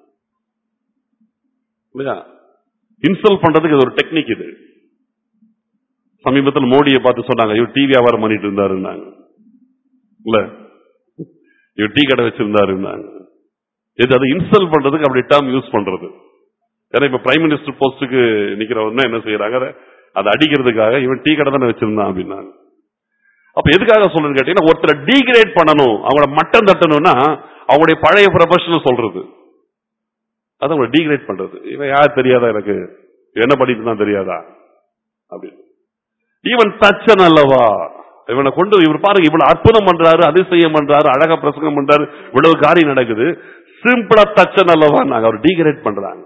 இல்லையா இன்சல்ட் பண்றதுக்கு இது ஒரு டெக்னிக் இது சமீபத்தில் மோடியை பார்த்து சொன்னாங்க இவர் டிவி வியாபாரம் பண்ணிட்டு இருந்தாருன்னாங்க இல்ல இவர் டீ கடை வச்சிருந்தாருன்னாங்க இது அதை இன்சல்ட் பண்றதுக்கு அப்படி டேர்ம் யூஸ் பண்றது ஏன்னா இப்ப பிரைம் மினிஸ்டர் போஸ்டுக்கு நிக்கிறவங்க என்ன செய்யறாங்க அதை அடிக்கிறதுக்காக இவன் டீ கடை தானே வச்சிருந்தான் அப்படின்னாங்க அப்ப எதுக்காக சொல்றேன்னு கேட்டீங்கன்னா ஒருத்தரை டீகிரேட் பண்ணணும் அவங்கள மட்டம் தட்டணும்னா அவங்களுடைய பழைய ப்ரொஃபஷனல் சொல்றது அது அவங்களை டீகிரேட் பண்றது இவன் யார் தெரியாதா எனக்கு இவன் என்ன பண்ணிட்டு தான் தெரியாதா அப்படின்னு இவன் தச்சன் அல்லவா இவனை கொண்டு இவர் பாருங்க இவ்வளவு அற்புதம் பண்றாரு அதிசயம் பண்றாரு அழகா பிரசங்கம் பண்றாரு இவ்வளவு காரியம் நடக்குது சிம்பிளா தச்சன் அல்லவா நாங்க அவர் டீகிரேட் பண்றாங்க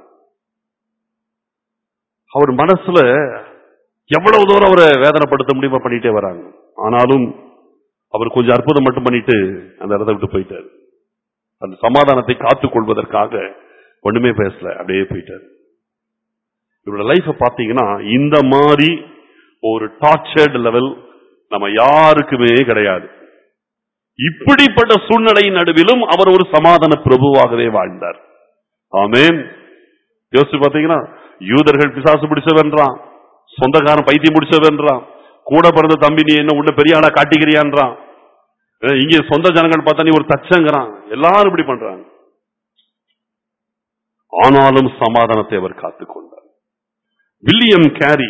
அவர் மனசுல எவ்வளவு தூரம் அவரை வேதனைப்படுத்த முடியுமா பண்ணிட்டே வராங்க ஆனாலும் அவர் கொஞ்சம் அற்புதம் மட்டும் பண்ணிட்டு அந்த இடத்தை விட்டு போயிட்டாரு அந்த சமாதானத்தை காத்துக் கொள்வதற்காக ஒண்ணுமே பேசல அப்படியே போயிட்டாரு இவரோட லைஃப பாத்தீங்கன்னா இந்த மாதிரி ஒரு டார்ச்சர்டு லெவல் நம்ம யாருக்குமே கிடையாது இப்படிப்பட்ட சூழ்நிலையின் நடுவிலும் அவர் ஒரு சமாதான பிரபுவாகவே வாழ்ந்தார் ஆமேன் யோசிச்சு பாத்தீங்கன்னா யூதர்கள் பிசாசு பிடிச்சவன்றான் சொந்தக்காரன் பைத்தியம் பிடிச்சவன்றான் கூட பிறந்த தம்பி நீ என்ன உன்ன பெரிய ஆளா காட்டிக்கிறியான்றான் அஹ் இங்க சொந்த ஜனங்கள் பார்த்தா நீ ஒரு தச்சங்கிறான் எல்லாரும் இப்படி பண்றாங்க ஆனாலும் சமாதானத்தை அவர் காத்துக்கொண்டார் வில்லியம் கேரி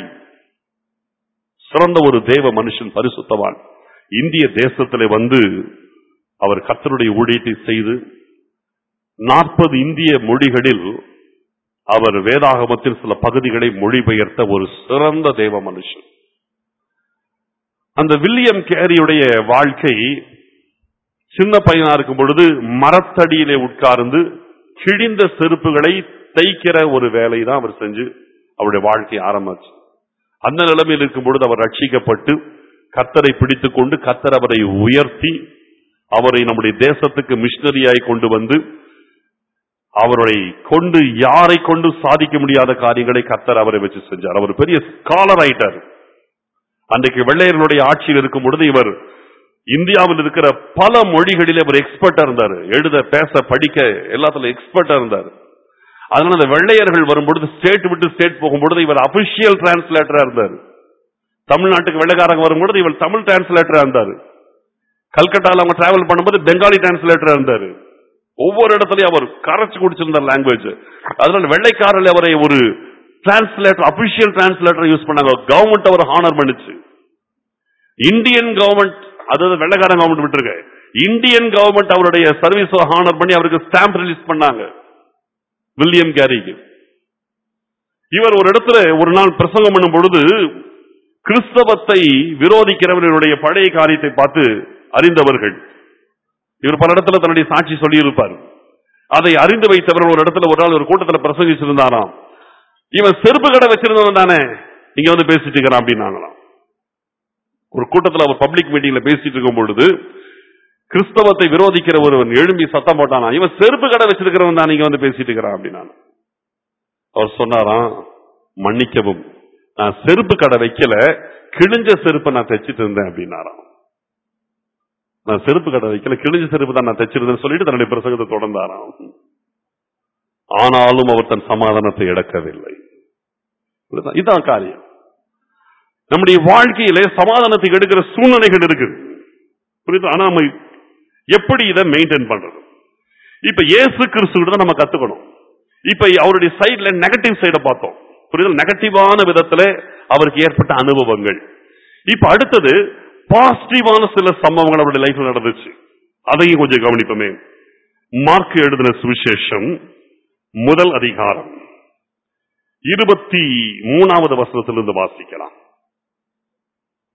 சிறந்த ஒரு தேவ மனுஷன் பரிசுத்தவான் இந்திய தேசத்திலே வந்து அவர் கர்த்தருடைய ஊழியத்தை செய்து நாற்பது இந்திய மொழிகளில் அவர் வேதாகமத்தில் சில பகுதிகளை மொழிபெயர்த்த ஒரு சிறந்த தேவ மனுஷன் அந்த வில்லியம் கேரியுடைய வாழ்க்கை சின்ன பையனா இருக்கும் பொழுது மரத்தடியிலே உட்கார்ந்து கிழிந்த செருப்புகளை தைக்கிற ஒரு வேலை தான் அவர் செஞ்சு அவருடைய வாழ்க்கை ஆரம்பிச்சு அந்த நிலைமையில் இருக்கும் பொழுது அவர் ரட்சிக்கப்பட்டு கத்தரை பிடித்துக் கொண்டு கத்தர் அவரை உயர்த்தி அவரை நம்முடைய தேசத்துக்கு மிஷினரியாய் கொண்டு வந்து அவரை கொண்டு யாரை கொண்டு சாதிக்க முடியாத காரியங்களை கத்தர் அவரை வச்சு செஞ்சார் அவர் பெரிய ஸ்காலர் ஆயிட்டார் அன்றைக்கு வெள்ளையர்களுடைய ஆட்சியில் இருக்கும் பொழுது இவர் இந்தியாவில் இருக்கிற பல மொழிகளிலே அவர் எக்ஸ்பர்ட்டா இருந்தார் எழுத பேச படிக்க எல்லாத்துல எக்ஸ்பர்ட்டா இருந்தார் அதனால அந்த வெள்ளையர்கள் வரும்பொழுது ஸ்டேட் விட்டு ஸ்டேட் போகும்பொழுது இவர் அபிஷியல் டிரான்ஸ்லேட்டரா இருந்தார் தமிழ்நாட்டுக்கு வெள்ளைக்காரங்க வரும்பொழுது இவர் தமிழ் டிரான்ஸ்லேட்டரா இருந்தார் கல்கட்டால அவங்க டிராவல் பண்ணும்போது பெங்காலி டிரான்ஸ்லேட்டரா இருந்தார் ஒவ்வொரு இடத்துலயும் அவர் கரைச்சு குடிச்சிருந்தார் லாங்குவேஜ் அதனால வெள்ளைக்காரர்கள் அவரை ஒரு டிரான்ஸ்லேட்டர் அபிஷியல் டிரான்ஸ்லேட்டர் யூஸ் பண்ணாங்க கவர்மெண்ட் அவர் ஹானர் பண்ணுச்சு இந்தியன் கவர்மெண்ட் அதாவது வெள்ளைக்காரன் கவர்மெண்ட் விட்டுருக்க இந்தியன் கவர்மெண்ட் அவருடைய சர்வீஸ் ஹானர் பண்ணி அவருக்கு ஸ்டாம்ப் ரிலீஸ் பண்ணாங்க வில்லியம் கேரிக்கு இவர் ஒரு இடத்துல ஒரு நாள் பிரசங்கம் பண்ணும் பொழுது கிறிஸ்தவத்தை விரோதிக்கிறவர்களுடைய பழைய காரியத்தை பார்த்து அறிந்தவர்கள் இவர் பல இடத்துல தன்னுடைய சாட்சி சொல்லியிருப்பார் அதை அறிந்து வைத்தவர் ஒரு இடத்துல ஒரு நாள் ஒரு கூட்டத்தில் பிரசங்கிச்சிருந்தாராம் இவன் செருப்பு கடை வச்சிருந்தவன் தானே இங்க வந்து பேசிட்டு இருக்கிறான் அப்படின்னாங்களாம் ஒரு கூட்டத்தில் அவர் பப்ளிக் மீட்டிங்ல பேசிட்டு இருக்கும் பொழுது கிறிஸ்தவத்தை விரோதிக்கிற ஒருவன் எழும்பி சத்தம் போட்டானா இவன் செருப்பு கடை வச்சிருக்கிறவன் தான் இங்க வந்து பேசிட்டு இருக்கிறான் அப்படின்னா அவர் சொன்னாராம் மன்னிக்கவும் நான் செருப்பு கடை வைக்கல கிழிஞ்ச செருப்பை நான் தைச்சிட்டு இருந்தேன் அப்படின்னாராம் நான் செருப்பு கடை வைக்கல கிழிஞ்ச செருப்பு தான் நான் தைச்சிருந்தேன்னு சொல்லிட்டு தன்னுடைய பிரசங்கத்தை தொடர்ந்தாராம் ஆனாலும் அவர் தன் சமாதானத்தை இழக்கவில்லை இதுதான் இதுதான் காரியம் நம்முடைய வாழ்க்கையிலே சமாதானத்தை எடுக்கிற சூழ்நிலைகள் இருக்குது புரியுது ஆனா நம்ம எப்படி இதை மெயின்டைன் பண்றது இப்ப இயேசு கிறிஸ்து தான் நம்ம கத்துக்கணும் இப்ப அவருடைய சைடுல நெகட்டிவ் சைட பார்த்தோம் புரியுது நெகட்டிவான விதத்துல அவருக்கு ஏற்பட்ட அனுபவங்கள் இப்ப அடுத்தது பாசிட்டிவான சில சம்பவங்கள் அவருடைய லைஃப்ல நடந்துச்சு அதையும் கொஞ்சம் கவனிப்போமே மார்க் எழுதின சுவிசேஷம் முதல் அதிகாரம் இருபத்தி மூணாவது வசனத்திலிருந்து வாசிக்கலாம்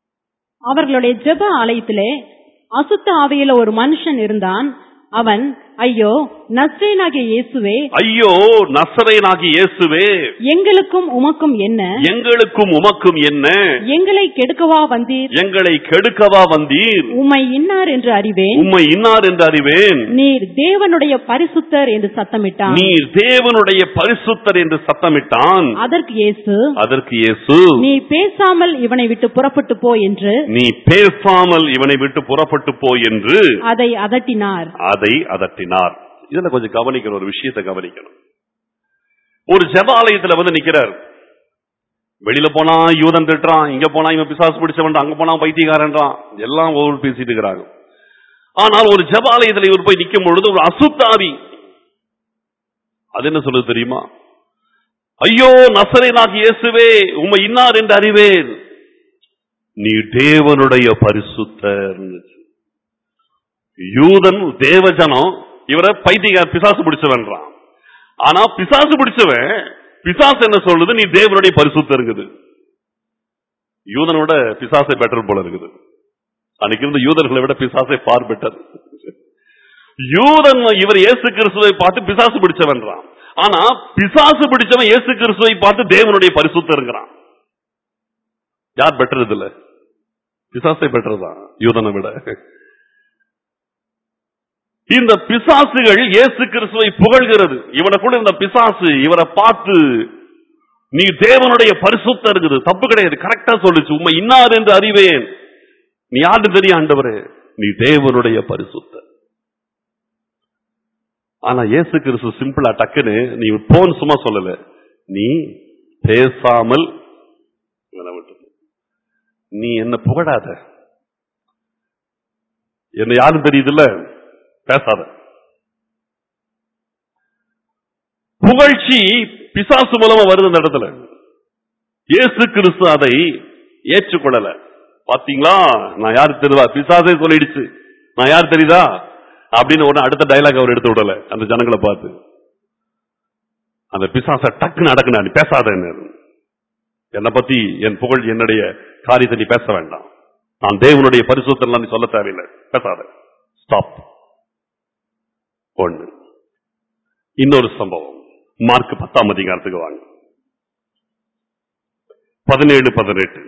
அவர்களுடைய ஜெப ஆலயத்திலே அசுத்த ஆவியில ஒரு மனுஷன் இருந்தான் அவன் ஐயோ நஸ்ரேனாகிய இயேசுவே ஐயோ நசரேனாகி இயேசுவே எங்களுக்கும் உமக்கும் என்ன எங்களுக்கும் உமக்கும் என்ன எங்களை கெடுக்கவா வந்தீர் எங்களை கெடுக்கவா வந்தீர் உம்மை இன்னார் என்று அறிவேன் உம்மை இன்னார் என்று அறிவேன் நீர் தேவனுடைய பரிசுத்தர் என்று சத்தமிட்டான் நீர் தேவனுடைய பரிசுத்தர் என்று சத்தமிட்டான் அதற்கு இயேசு அதற்கு இயேசு நீ பேசாமல் இவனை விட்டு புறப்பட்டு போ என்று நீ பேசாமல் இவனை விட்டு புறப்பட்டு போ என்று அதை அதட்டினார் அதை அதட்டினார் இதுல கொஞ்சம் கவனிக்கணும் ஒரு விஷயத்தை கவனிக்கணும் ஒரு ஜெபாலயத்துல வந்து நிக்கிறார் வெளியில போனா யூதன் திட்டுறான் இங்க போனா இவன் பிசாசு பிடிச்சவன் அங்க போனா பைத்தியக்காரன்றான் எல்லாம் ஒவ்வொரு பேசிட்டு இருக்கிறாங்க ஆனால் ஒரு ஜெபாலயத்துல இவர் போய் நிக்கும் பொழுது ஒரு அசுத்தாவி அது என்ன சொல்லுது தெரியுமா ஐயோ நசரேனாகி இயேசுவே உம்மை இன்னார் என்று அறிவேன் நீ தேவனுடைய பரிசுத்தர் யூதன் தேவஜனம் இவரை பைத்திய பிசாசு பிடிச்சவன்றான் ஆனா பிசாசு பிடிச்சவன் பிசாசு என்ன சொல்லுது நீ தேவனுடைய பரிசுத்தம் இருக்குது யூதனோட பிசாசை பெட்டர் போல இருக்குது அன்னைக்கு இருந்த யூதர்களை விட பிசாசை ஃபார் பெட்டர் யூதன் இவர் இயேசு கிறிஸ்துவை பார்த்து பிசாசு பிடிச்சவன்றான் ஆனா பிசாசு பிடிச்சவன் இயேசு கிறிஸ்துவை பார்த்து தேவனுடைய பரிசுத்தம் இருக்கிறான் யார் பெட்டர் இதுல பிசாசை பெட்டர் தான் யூதனை விட இந்த பிசாசுகள் இயேசு கிறிஸ்துவை புகழ்கிறது இவனை கூட இந்த பிசாசு இவரை பார்த்து நீ தேவனுடைய பரிசுத்தம் இருக்குது தப்பு கிடையாது கரெக்டா சொல்லுச்சு உண்மை இன்னார் என்று அறிவேன் நீ யாரு தெரியும் ஆண்டவரே நீ தேவனுடைய பரிசுத்தர் ஆனா இயேசு கிறிஸ்து சிம்பிளா டக்குன்னு நீ போன் சும்மா சொல்லல நீ பேசாமல் இவனை விட்டு போ. நீ என்ன புகழாத என்ன யாரும் தெரியுதுல்ல பேசாத புகழ்ச்சி பிசாசு மூலமா வருது அந்த இடத்துல இயேசு கிறிஸ்து அதை ஏற்றுக்கொள்ளல பாத்தீங்களா நான் யாரு தெரியுதா பிசாசே சொல்லிடுச்சு நான் யார் தெரியுதா அப்படின்னு உடனே அடுத்த டைலாக் அவர் எடுத்து விடல அந்த ஜனங்களை பார்த்து அந்த பிசாச டக்குன்னு அடக்குனா நீ பேசாத என்ன என்னை பத்தி என் புகழ் என்னுடைய காரியத்தை நீ பேச வேண்டாம் நான் தேவனுடைய பரிசுத்தம் நீ சொல்ல தேவையில்லை பேசாத ஸ்டாப் ஒண்ணு இன்னொரு சம்பவம் மார்க் பத்தாம் அதிகாரத்துக்கு வாங்க பதினேழு பதினெட்டு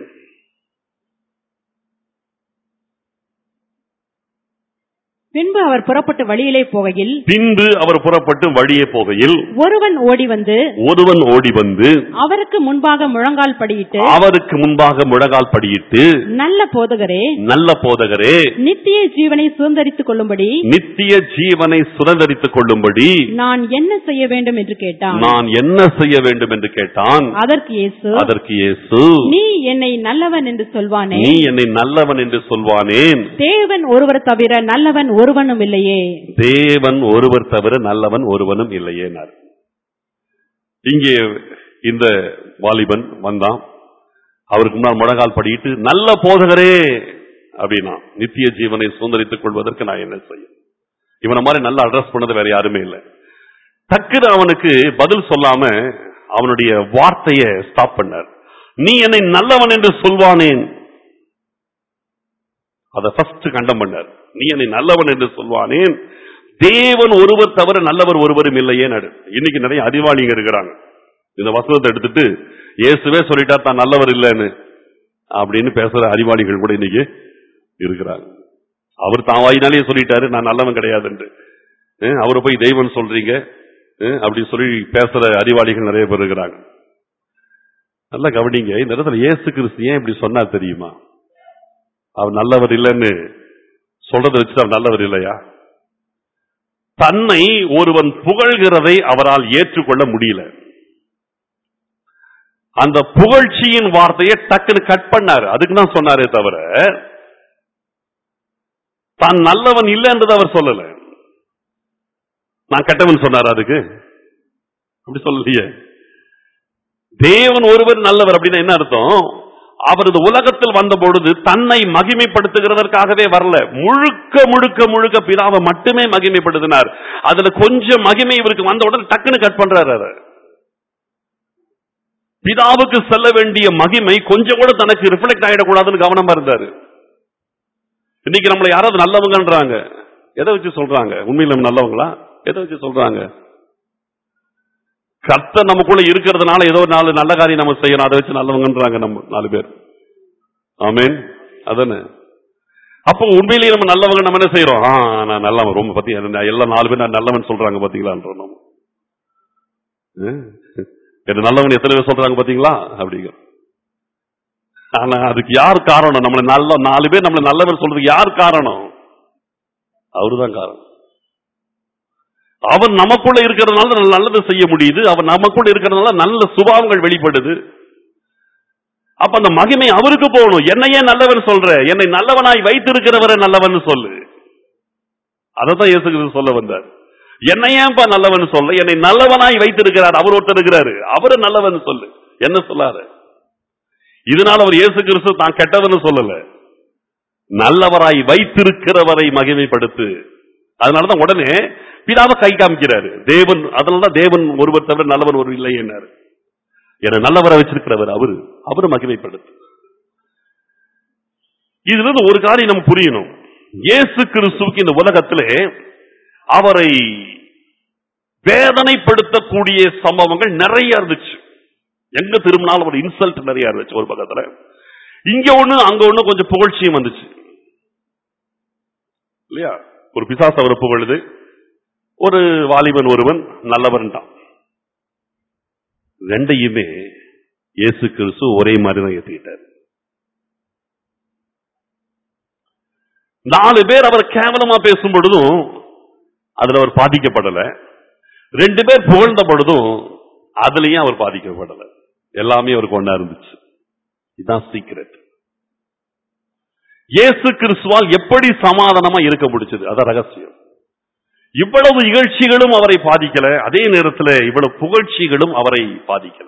பின்பு அவர் புறப்பட்டு வழியிலே போகையில் பின்பு அவர் புறப்பட்டு வழியே போகையில் ஒருவன் ஓடி வந்து ஒருவன் ஓடி வந்து அவருக்கு முன்பாக முழங்கால் படியிட்டு அவருக்கு முன்பாக முழங்கால் படியிட்டு நல்ல போதகரே நல்ல போதகரே நித்திய ஜீவனை சுதந்தரித்துக் கொள்ளும்படி நித்திய ஜீவனை சுதந்திரித்துக் கொள்ளும்படி நான் என்ன செய்ய வேண்டும் என்று கேட்டான் நான் என்ன செய்ய வேண்டும் என்று கேட்டான் அதற்கு இயேசு அதற்கு இயேசு நீ என்னை நல்லவன் என்று சொல்வானே நீ என்னை நல்லவன் என்று சொல்வானேன் தேவன் ஒருவர் தவிர நல்லவன் ஒருவனும் இல்லையே தேவன் ஒருவர் தவிர நல்லவன் ஒருவனும் இல்லையேனார் இங்கே இந்த வாலிபன் வந்தான் அவருக்கு முன்னால் முழங்கால் படியிட்டு நல்ல போதகரே அப்படின்னா நித்திய ஜீவனை சுதந்திரித்துக் கொள்வதற்கு நான் என்ன செய்ய இவனை மாதிரி நல்லா அட்ரஸ் பண்ணது வேற யாருமே இல்லை டக்குன்னு அவனுக்கு பதில் சொல்லாம அவனுடைய வார்த்தையை ஸ்டாப் பண்ணார் நீ என்னை நல்லவன் என்று சொல்வானேன் அதை ஃபர்ஸ்ட் கண்டம் பண்ணார் நீ என்னை நல்லவன் என்று சொல்வானேன் தேவன் ஒருவர் தவிர நல்லவர் ஒருவரும் இல்லையே நடு இன்னைக்கு நிறைய அறிவாளிங்க இருக்கிறாங்க இந்த வசனத்தை எடுத்துட்டு இயேசுவே சொல்லிட்டார் தான் நல்லவர் இல்லைன்னு அப்படின்னு பேசுற அறிவாளிகள் கூட இன்னைக்கு இருக்கிறாங்க அவர் தான் வாயினாலேயே சொல்லிட்டாரு நான் நல்லவன் கிடையாதுன்ட்டு அஹ் அவரை போய் தெய்வம் சொல்றீங்க அஹ் அப்படி சொல்லி பேசுற அறிவாளிகள் நிறைய பேர் இருக்கிறாங்க நல்லா கவனிங்க இந்த இடத்துல இயேசு கிறிஸ்து ஏன் இப்படி சொன்னார் தெரியுமா அவர் நல்லவர் இல்லைன்னு சொல்றதை வச்சு அவர் நல்லவர் இல்லையா தன்னை ஒருவன் புகழ்கிறதை அவரால் ஏற்றுக்கொள்ள முடியல அந்த புகழ்ச்சியின் வார்த்தையை டக்குன்னு கட் பண்ணாரு அதுக்கு தான் சொன்னாரே தவிர தான் நல்லவன் இல்லைன்றது அவர் சொல்லல நான் கெட்டவன் சொன்னார் அதுக்கு அப்படி சொல்லலையே தேவன் ஒருவர் நல்லவர் அப்படின்னா என்ன அர்த்தம் அவர் இந்த உலகத்தில் வந்த பொழுது தன்னை மகிமைப்படுத்துகிறதற்காகவே வரல முழுக்க முழுக்க முழுக்க பிதாவை மட்டுமே மகிமைப்படுத்தினார் அதுல கொஞ்சம் மகிமை இவருக்கு வந்த உடனே டக்குன்னு கட் பண்றாரு அதை. பிதாவுக்கு செல்ல வேண்டிய மகிமை கொஞ்சம் கூட தனக்கு ரிஃப்ளெக்ட் ஆயிடக்கூடாதுன்னு கவனமா இருந்தாரு இன்னைக்கு நம்மளை யாராவது நல்லவங்கன்றாங்க எதை வச்சு சொல்றாங்க உண்மையில நம்ம நல்லவங்களா எதை வச்சு சொல்றாங்க கர்த்தர் நமக்குள்ள இருக்கிறதுனால ஏதோ ஒரு நாலு நல்ல காரியம் நம்ம செய்யணும் அதை வச்சு நல்லவங்கன்றாங்க நம்ம நாலு பேர் ஆமீன் அதானே அப்போ உண்மையிலேயே நம்ம நல்லவங்க நம்ம என்ன செய்யறோம் ஆ நான் நல்லவன் ரொம்ப பத்தி நான் எல்லாம் நாலு பேர் நான் நல்லவன் சொல்றாங்க பாத்தீங்களான்றோம் நம்ம ஆ? என்ன நல்லவன் எத்தனை பேர் சொல்றாங்க பாத்தீங்களா அப்படிங்க ஆனா அதுக்கு யார் காரணம் நம்மள நல்ல நாலு பேர் நம்மள நல்லவர் சொல்றதுக்கு யார் காரணம் அவருதான் காரணம் அவர் நமக்குள்ள இருக்கிறதுனால நம்ம நல்லது செய்ய முடியுது அவர் நமக்குள்ள இருக்கிறதுனால நல்ல சுபாவங்கள் வெளிப்படுது அப்ப அந்த மகிமை அவருக்கு போகணும் என்னையே நல்லவன் சொல்ற என்னை நல்லவனாய் வைத்திருக்கிறவரை நல்லவன் சொல்லு அதத்தான் இயேசு கிறிஸ்து சொல்ல வந்தார் என்னை ஏன்பா நல்லவன் சொல்ல என்னை நல்லவனாய் வைத்திருக்கிறார் அவர் ஒருத்தர் இருக்கிறாரு அவரை நல்லவன் சொல்லு என்ன சொல்லாரு இதனால அவர் இயேசு கிறிஸ்து தான் கெட்டவன்னு சொல்லல நல்லவராய் வைத்திருக்கிறவரை மகிமைப்படுத்து அதனாலதான் உடனே பிதாவை கை காமிக்கிறாரு தேவன் அதனாலதான் தேவன் ஒருவர் தவிர நல்லவன் ஒரு இல்லை என்னாரு என நல்லவரை வச்சிருக்கிறவர் அவரு அவரு மகிமைப்படுத்து இதுல இருந்து ஒரு காரியம் நம்ம புரியணும் இயேசு கிறிஸ்துவுக்கு இந்த உலகத்திலே அவரை வேதனைப்படுத்தக்கூடிய சம்பவங்கள் நிறைய இருந்துச்சு எங்க திரும்பினாலும் ஒரு இன்சல்ட் நிறைய இருந்துச்சு ஒரு பக்கத்துல இங்க ஒண்ணு அங்க ஒண்ணு கொஞ்சம் புகழ்ச்சியும் வந்துச்சு இல்லையா ஒரு பிசாசு அவரை புகழுது ஒரு வாலிபன் ஒருவன் நல்லவன் தான் ரெண்டையுமே இயேசு கிறிஸ்து ஒரே மாதிரி தான் ஏத்துக்கிட்டார் நாலு பேர் அவர் கேவலமா பேசும் பொழுதும் அதுல அவர் பாதிக்கப்படல ரெண்டு பேர் புகழ்ந்த பொழுதும் அதுலயும் அவர் பாதிக்கப்படல எல்லாமே அவருக்கு ஒண்ணா இருந்துச்சு இதுதான் சீக்ரெட் இயேசு கிறிஸ்துவால் எப்படி சமாதானமா இருக்க முடிச்சது அதான் ரகசியம் இவ்வளவு இகழ்ச்சிகளும் அவரை பாதிக்கல அதே நேரத்தில் இவ்வளவு புகழ்ச்சிகளும் அவரை பாதிக்கல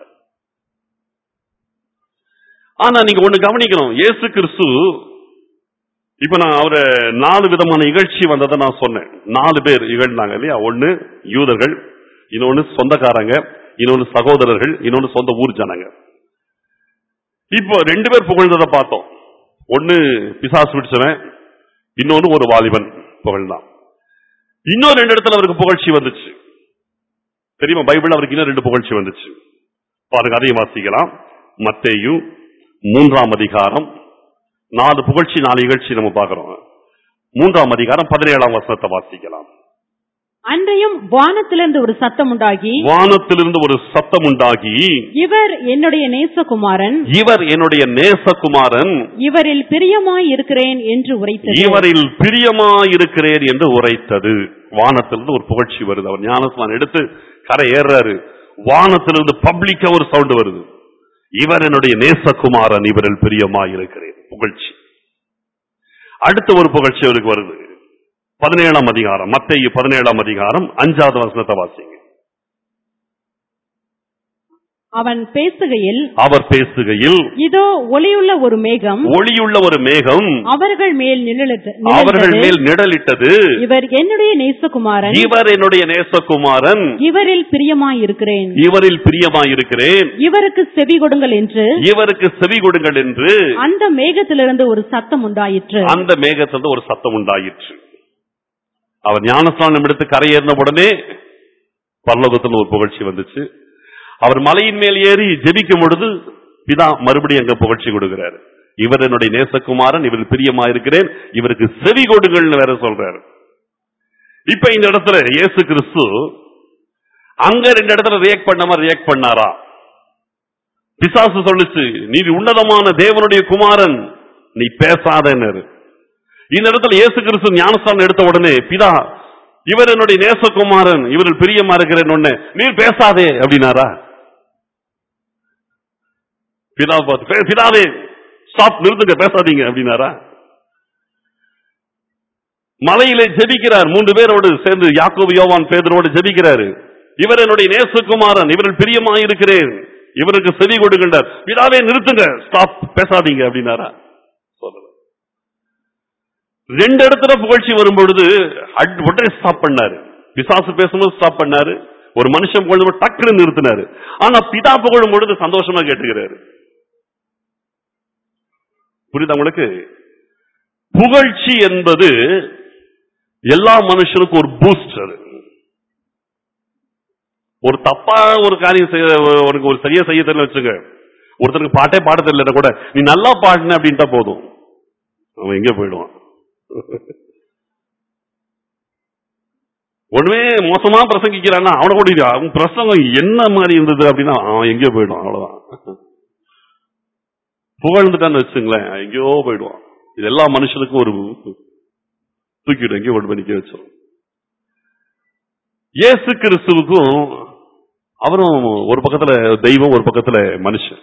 ஆனா நீங்க ஒண்ணு கவனிக்கணும் இயேசு கிறிஸ்து இப்ப நான் அவரை நாலு விதமான இகழ்ச்சி வந்ததை நான் சொன்னேன் நாலு பேர் இகழ்ந்தாங்க இல்லையா ஒண்ணு யூதர்கள் இன்னொன்னு சொந்தக்காரங்க இன்னொன்னு சகோதரர்கள் இன்னொன்னு சொந்த ஊர் ஜனங்க இப்போ ரெண்டு பேர் புகழ்ந்ததை பார்த்தோம் ஒண்ணு பிசாசு பிடிச்சவன் இன்னொன்னு ஒரு வாலிபன் புகழ்ந்தான் இன்னும் ரெண்டு இடத்துல அவருக்கு புகழ்ச்சி வந்துச்சு தெரியுமா பைபிள் அவருக்கு இன்னும் ரெண்டு புகழ்ச்சி வந்துச்சு பாருங்க அதையும் வாசிக்கலாம் மத்தேயு மூன்றாம் அதிகாரம் நாலு புகழ்ச்சி நாலு நிகழ்ச்சி நம்ம பார்க்கிறோம் மூன்றாம் அதிகாரம் பதினேழாம் வசனத்தை வாசிக்கலாம் அன்றையும் வானத்திலிருந்து ஒரு சத்தம் உண்டாகி வானத்திலிருந்து ஒரு சத்தம் உண்டாகி இவர் என்னுடைய நேசகுமாரன் இவர் என்னுடைய நேசகுமாரன் இவரில் பிரியமாய் இருக்கிறேன் என்று உரைத்தது இவரில் பிரியமாயிருக்கிறேன் என்று உரைத்தது வானத்திலிருந்து ஒரு புகழ்ச்சி வருது அவர் ஞானஸ்நானம் எடுத்து கரை ஏறாரு வானத்திலிருந்து பப்ளிக்கா ஒரு சவுண்ட் வருது இவர் என்னுடைய நேசகுமாரன் இவரில் பிரியமாயிருக்கிறேன் புகழ்ச்சி அடுத்த ஒரு புகழ்ச்சி அவருக்கு வருது பதினேழாம் அதிகாரம் மத்தேயு பதினேழாம் அதிகாரம் அஞ்சாவது வசனத்தை வாசிங்க அவன் பேசுகையில் அவர் பேசுகையில் இதோ ஒளியுள்ள ஒரு மேகம் ஒளியுள்ள ஒரு மேகம் அவர்கள் மேல் நிழலிட்டு- அவர்கள் நிழலிட்டது. மேல் நிழலிட்டது இவர் என்னுடைய நேசகுமாரன் இவர் என்னுடைய நேசகுமாரன் இவரில் பிரியமாய் இருக்கிறேன் இவரில் பிரியமாயிருக்கிறேன் இவருக்கு செவி கொடுங்கள் என்று இவருக்கு செவி கொடுங்கள் என்று அந்த மேகத்திலிருந்து ஒரு சத்தம் உண்டாயிற்று அந்த மேகத்திலிருந்து ஒரு சத்தம் உண்டாயிற்று அவர் ஞானஸ்நானம் எடுத்து கரையேறின உடனே பரலோகத்தில் ஒரு புகழ்ச்சி வந்துச்சு அவர் மலையின் மேல் ஏறி ஜெபிக்கும் பொழுது பிதா மறுபடியும் அங்க புகழ்ச்சி கொடுக்கிறார் இவர் என்னுடைய நேசகுமாரன் இவர் பிரியமாயிருக்கிறேன் இவருக்கு செவி கொடுங்கள்னு வேற சொல்றாரு இப்ப இந்த இடத்துல இயேசு கிறிஸ்து அங்க ரெண்டு இடத்துல ரியாக்ட் பண்ண மாதிரி ரியாக்ட் பண்ணாரா பிசாசு சொல்லுச்சு நீ உன்னதமான தேவனுடைய குமாரன் நீ பேசாதேன்னாரு இந்த இடத்துல இயேசு கிறிஸ்து ஞானஸ்தானம் எடுத்த உடனே பிதா இவர் என்னுடைய நேசகுமாரன் இவரில் பிரியமா இருக்கிறேன் ஒண்ணு நீர் பேசாதே அப்படின்னாரா பிதா பார்த்து "பே- பிதாவே ஸ்டாப் நிறுத்துங்க பேசாதீங்க அப்படின்னாரா மலையிலே ஜெபிக்கிறார் மூன்று பேரோடு சேர்ந்து யாக்கோபு யோவான் பேதரோடு ஜெபிக்கிறாரு இவர் என்னுடைய நேசகுமாரன் இவரில் பிரியமாயிருக்கிறேன் இவருக்கு செவி கொடுக்கின்றார் பிதாவே நிறுத்துங்க ஸ்டாப் பேசாதீங்க அப்படின்னாரா சொல்லல ரெண்டு இடத்துல புகழ்ச்சி வரும் பொழுது அட்- உடனே ஸ்டாப் பண்ணாரு பிசாசு பேசும்போது ஸ்டாப் பண்ணாரு ஒரு மனுஷன் புகழும் டக்குன்னு நிறுத்தினாரு ஆனா பிதா புகழும் பொழுது சந்தோஷமா கேட்டுக்கிறாரு புரியுதா உங்களுக்கு புகழ்ச்சி என்பது எல்லா மனுஷனுக்கும் ஒரு பூஸ்ட் அது ஒரு தப்பா ஒரு காரியம் செய்ய உனக்கு ஒரு சரியா செய்ய தெரியல வச்சுங்க ஒருத்தனுக்கு பாட்டே பாட தெரியல கூட நீ நல்லா பாடின அப்படின்ட்டா போதும் அவன் எங்க போயிடுவான் ஒண்ணுமே மோசமா பிரசங்கிக்கிறான்னா அவனை கூட இது, அவன் பிரசங்கம் என்ன மாதிரி இருந்தது அப்படின்னா அவன் எங்கேயோ போயிடுவான் அவ்வளவுதான் புகழ்ந்துட்டான்னு வச்சுங்களேன் எங்கேயோ போயிடுவான் இது எல்லா மனுஷனுக்கும் ஒரு தூக்கிட்டு எங்கேயோ கொண்டு போய் நிக்க வச்சோம் இயேசு கிறிஸ்துவுக்கும் அவரும் ஒரு பக்கத்துல தெய்வம் ஒரு பக்கத்துல மனுஷன்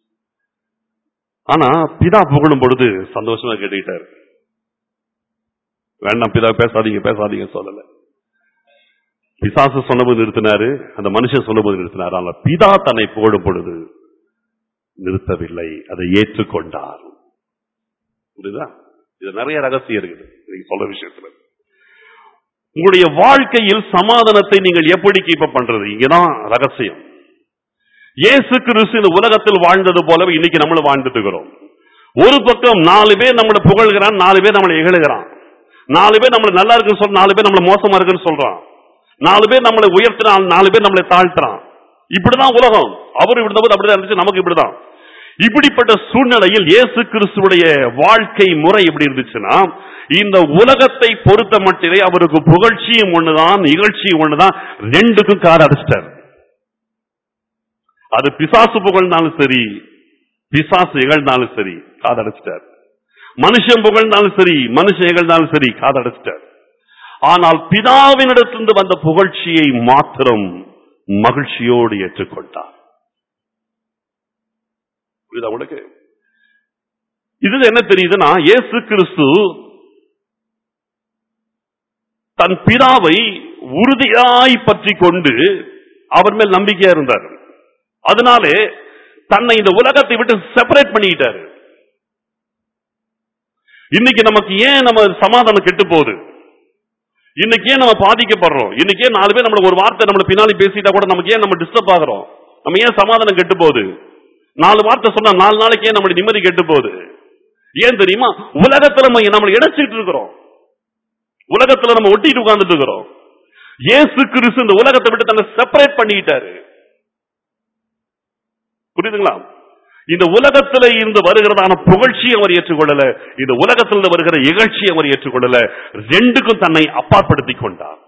ஆனா பிதா புகழும் பொழுது சந்தோஷமா கேட்டுக்கிட்டாரு வேண்டாம் பிதா பேசாதீங்க பேசாதீங்க சொல்லல பிசாசு சொன்னபோது நிறுத்தினாரு அந்த மனுஷன் சொன்னபோது நிறுத்தினாரு ஆனா பிதா தன்னை புகழும் பொழுது நிறுத்தவில்லை அதை ஏற்றுக்கொண்டார் புரியுதா இது நிறைய ரகசியம் இருக்குது நீங்க சொல்ற விஷயத்துல உங்களுடைய வாழ்க்கையில் சமாதானத்தை நீங்கள் எப்படி கீப்ப பண்றது இங்கதான் ரகசியம் இயேசு கிறிஸ்து இந்த உலகத்தில் வாழ்ந்தது போலவே இன்னைக்கு நம்மளும் வாழ்ந்துட்டு இருக்கிறோம் ஒரு பக்கம் நாலு பேர் நம்மளை புகழ்கிறான் நாலு பேர் நம்மளை இகழுகிறான் நாலு பேர் நம்மள நல்லா இருக்குன்னு சொல்ற நாலு பேர் நம்மள மோசமா இருக்குன்னு சொல்றான் நாலு பேர் நம்மளை உயர்த்தினான் நாலு பேர் நம்மளை தாழ்த்துறான் இப்படிதான் உலகம் அவர் இருந்தபோது அப்படிதான் இருந்துச்சு நமக்கு இப்படிதான் இப்படிப்பட்ட சூழ்நிலையில் இயேசு கிறிஸ்துவுடைய வாழ்க்கை முறை எப்படி இருந்துச்சுன்னா இந்த உலகத்தை பொறுத்த மட்டிலே அவருக்கு புகழ்ச்சியும் ஒண்ணுதான் நிகழ்ச்சியும் ஒண்ணுதான் ரெண்டுக்கும் கார அடிச்சிட்டார் அது பிசாசு புகழ்ந்தாலும் சரி பிசாசு இகழ்ந்தாலும் சரி காதடைச்சிட்டார் மனுஷன் புகழ்ந்தாலும் சரி மனுஷன் இகழ்ந்தாலும் சரி காதடைச்சிட்டார் ஆனால் பிதாவினிடத்திலிருந்து வந்த புகழ்ச்சியை மாத்திரம் மகிழ்ச்சியோடு ஏற்றுக்கொண்டார் புரியுதா உங்களுக்கு இதுல என்ன தெரியுதுன்னா இயேசு கிறிஸ்து தன் பிதாவை உறுதியாய் பற்றி கொண்டு அவர் மேல் நம்பிக்கையா இருந்தார் அதனாலே தன்னை இந்த உலகத்தை விட்டு செப்பரேட் பண்ணிக்கிட்டாரு இன்னைக்கு நமக்கு ஏன் நம்ம சமாதானம் கெட்டு போகுது இன்னைக்கு ஏன் நம்ம பாதிக்கப்படுறோம் இன்னைக்கு ஏன் நாலு பேர் நம்மளுக்கு ஒரு வார்த்தை நம்மள பின்னாடி பேசிட்டா கூட நமக்கு ஏன் நம்ம டிஸ்டர்ப் ஆகுறோம் நம்ம ஏன் சமாதானம் கெட்டு போகுது நாலு வார்த்தை சொன்னா நாலு நாளைக்கு ஏன் நம்மளுடைய நிம்மதி கெட்டு போகுது ஏன் தெரியுமா உலகத்துல நம்ம நம்மளை இணைச்சிட்டு இருக்கிறோம் உலகத்துல நம்ம ஒட்டிட்டு உட்கார்ந்துட்டு இருக்கிறோம் இயேசு கிறிஸ்து இந்த உலகத்தை விட்டு தன்னை செப்பரேட் பண்ணிக்கிட்டாரு புரியுதுங்களா இந்த உலகத்துல இருந்து வருகிறதான புகழ்ச்சி அவர் ஏற்றுக்கொள்ளல இந்த உலகத்திலிருந்து வருகிற இகழ்ச்சி அவர் ஏற்றுக்கொள்ளல ரெண்டுக்கும் தன்னை அப்பாற்படுத்திக் கொண்டார்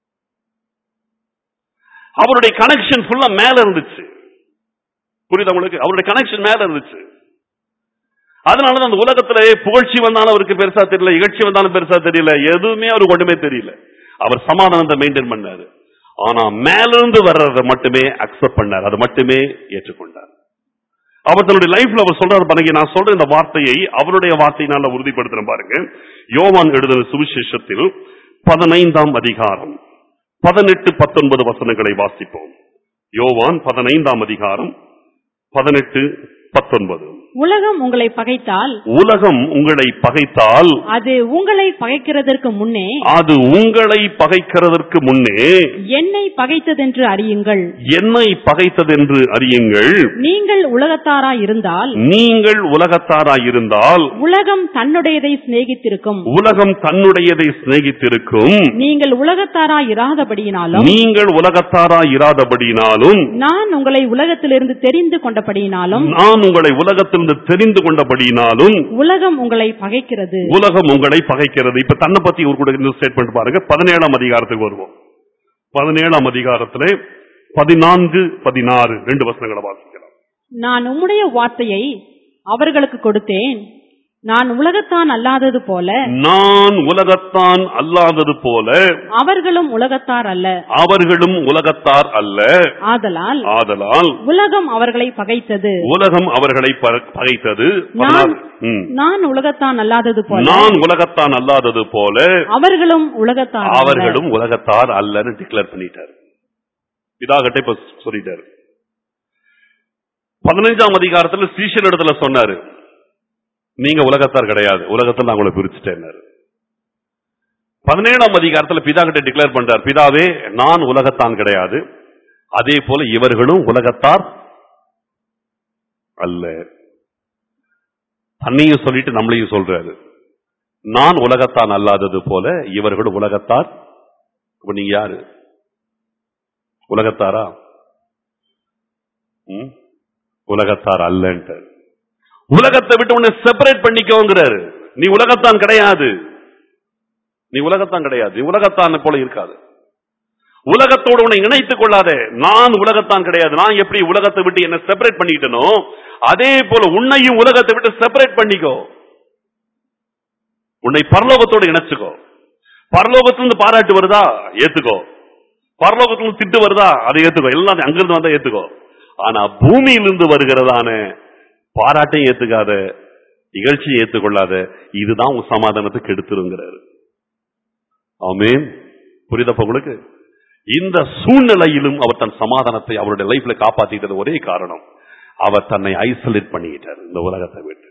அவருடைய கனெக்ஷன் ஃபுல்லா மேல இருந்துச்சு புரியுதா உங்களுக்கு அவருடைய கனெக்ஷன் மேல இருந்துச்சு அதனாலதான் அந்த உலகத்துல புகழ்ச்சி வந்தாலும் அவருக்கு பெருசா தெரியல இகழ்ச்சி வந்தாலும் பெருசா தெரியல எதுவுமே அவருக்கு ஒண்ணுமே தெரியல அவர் சமாதானத்தை மெயின்டைன் பண்ணாரு ஆனா மேலிருந்து வர்றதை மட்டுமே அக்செப்ட் பண்ணார் அதை மட்டுமே ஏற்றுக்கொண்டார் அவர் தன்னுடைய லைஃப்ல அவர் சொல்றாரு பாருங்க நான் சொல்ற இந்த வார்த்தையை அவருடைய வார்த்தையினால உறுதிப்படுத்துறேன் பாருங்க யோவான் எழுதின சுவிசேஷத்தில் பதினைந்தாம் அதிகாரம் பதினெட்டு பத்தொன்பது வசனங்களை வாசிப்போம் யோவான் பதினைந்தாம் அதிகாரம் பதினெட்டு பத்தொன்பது உலகம் உங்களை பகைத்தால் உலகம் உங்களை பகைத்தால் அது உங்களை பகைக்கிறதற்கு முன்னே அது உங்களை பகைக்கிறதற்கு முன்னே என்னை பகைத்ததென்று அறியுங்கள் என்னை பகைத்ததென்று அறியுங்கள் நீங்கள் உலகத்தாரா இருந்தால் நீங்கள் உலகத்தாராயிருந்தால் உலகம் தன்னுடையதை சிநேகித்திருக்கும் உலகம் தன்னுடையதை சிநேகித்திருக்கும் நீங்கள் உலகத்தாரா இராதபடியினாலும் நீங்கள் உலகத்தாராயிராதபடியினாலும் நான் உங்களை உலகத்திலிருந்து தெரிந்து கொண்டபடியினாலும் நான் உங்களை உலகத்திலிருந்து தெரிந்து கொண்டபடியினாலும் உலகம் உங்களை பகைக்கிறது உலகம் உங்களை பகைக்கிறது இப்ப தன்னை பத்தி ஒரு கூட ஸ்டேட்மெண்ட் பாருங்க பதினேழாம் அதிகாரத்துக்கு வருவோம் பதினேழாம் அதிகாரத்திலே பதினான்கு பதினாறு ரெண்டு வசனங்களை வாசிக்கலாம் நான் உம்முடைய வார்த்தையை அவர்களுக்கு கொடுத்தேன் நான் உலகத்தான் அல்லாதது போல நான் உலகத்தான் அல்லாதது போல அவர்களும் உலகத்தார் அல்ல அவர்களும் உலகத்தார் அல்ல ஆதலால் ஆதலால் உலகம் அவர்களை பகைத்தது உலகம் அவர்களை ப- பகைத்தது நான் பதினாறு. ம். நான் உலகத்தான் அல்லாதது போல நான் உலகத்தான் அல்லாதது போல அவர்களும் உலகத்தார் அல்ல. அவர்களும் உலகத்தார் அல்லன்னு டிக்ளேர் பண்ணிட்டார் இதாகட்ட இப்ப சொல்லிட்டாரு பதினைஞ்சாம் அதிகாரத்துல ஸ்ரீஷன் இடத்துல சொன்னாரு நீங்க உலகத்தார் கிடையாது உலகத்தில் நான் உங்களை பிரிச்சுட்டேன்னாரு பதினேழாம் அதிகாரத்துல பிதா கிட்ட டிக்ளேர் பண்றார் பிதாவே நான் உலகத்தான் கிடையாது அதே போல இவர்களும் உலகத்தார் அல்ல தன்னையும் சொல்லிட்டு நம்மளையும் சொல்றாரு நான் உலகத்தான் அல்லாதது போல இவர்கள் உலகத்தார் இப்ப நீங்க யாரு உலகத்தாரா ம்? உலகத்தார் அல்லன்ட்டு உலகத்தை விட்டு உன்னை செப்பரேட் பண்ணிக்கோங்கிறாரு நீ உலகத்தான் கிடையாது நீ உலகத்தான் கிடையாது நீ உலகத்தான் போல இருக்காது உலகத்தோடு உன்னை இணைத்துக் கொள்ளாதே நான் உலகத்தான் கிடையாது நான் எப்படி உலகத்தை விட்டு என்ன செப்பரேட் பண்ணிட்டனோ அதே போல உன்னையும் உலகத்தை விட்டு செப்பரேட் பண்ணிக்கோ உன்னை பரலோகத்தோடு இணைச்சுக்கோ பரலோகத்திலிருந்து பாராட்டு வருதா ஏத்துக்கோ பரலோகத்திலிருந்து திட்டு வருதா அதை ஏத்துக்கோ எல்லாம் அங்கிருந்து வந்தா ஏத்துக்கோ ஆனா பூமியிலிருந்து வருகிறதான பாராட்டையும் ஏத்துக்காத இகழ்ச்சியை ஏத்துக்கொள்ளாத இதுதான் உன் சமாதானத்துக்கு எடுத்துருங்கிறாரு ஆமென் புரியுதப்ப உங்களுக்கு இந்த சூழ்நிலையிலும் அவர் தன் சமாதானத்தை அவருடைய லைஃப்ல காப்பாத்திட்டது ஒரே காரணம் அவர் தன்னை ஐசோலேட் பண்ணிக்கிட்டார் இந்த உலகத்தை விட்டு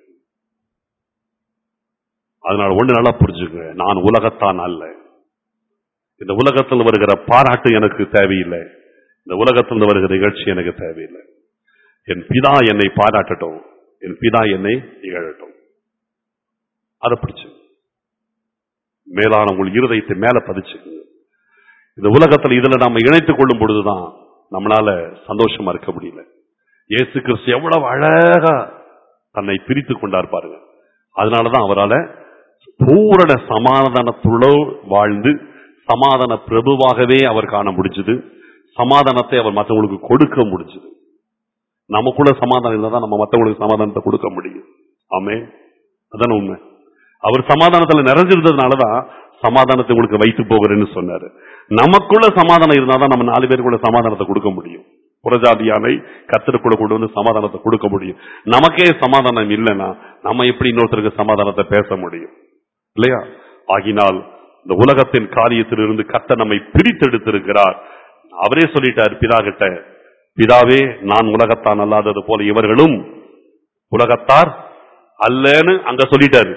அதனால ஒண்ணு நல்லா புரிஞ்சுங்க நான் உலகத்தான் அல்ல இந்த உலகத்தில் வருகிற பாராட்டு எனக்கு தேவையில்லை இந்த உலகத்தில் வருகிற நிகழ்ச்சி எனக்கு தேவையில்லை என் பிதா என்னை பாராட்டட்டும் என் பிதா என்னை இகழட்டும் அதை பிடிச்சு மேலான உங்கள் இருதயத்தை மேல பதிச்சுக்குங்க இந்த உலகத்துல இதுல நாம இணைத்துக் கொள்ளும் பொழுதுதான் நம்மளால சந்தோஷமா இருக்க முடியல இயேசு கிறிஸ்து எவ்வளவு அழகா தன்னை பிரித்து கொண்டார் பாருங்க அதனாலதான் அவரால பூரண சமாதானத்துள்ளோ வாழ்ந்து சமாதான பிரபுவாகவே அவர் காண முடிஞ்சது சமாதானத்தை அவர் மற்றவங்களுக்கு கொடுக்க முடிஞ்சது நமக்குள்ள சமாதானம் இருந்தா தான் நம்ம மற்றவங்களுக்கு சமாதானத்தை கொடுக்க முடியும் ஆமே அதான உண்மை அவர் சமாதானத்துல நிறைஞ்சிருந்ததுனாலதான் சமாதானத்தை உங்களுக்கு வைத்து போகிறேன்னு சொன்னாரு நமக்குள்ள சமாதானம் இருந்தாதான் நம்ம நாலு பேருக்குள்ள சமாதானத்தை கொடுக்க முடியும் புறஜாதியானை கத்திரக்குள்ள கொண்டு வந்து சமாதானத்தை கொடுக்க முடியும் நமக்கே சமாதானம் இல்லைன்னா நம்ம எப்படி இன்னொருத்தருக்கு சமாதானத்தை பேச முடியும் இல்லையா ஆகினால் இந்த உலகத்தின் காரியத்திலிருந்து கத்த நம்மை பிரித்தெடுத்திருக்கிறார் அவரே சொல்லிட்டார் பிதா கிட்ட பிதாவே நான் உலகத்தான் அல்லாதது போல இவர்களும் உலகத்தார் அல்லன்னு அங்க சொல்லிட்டாரு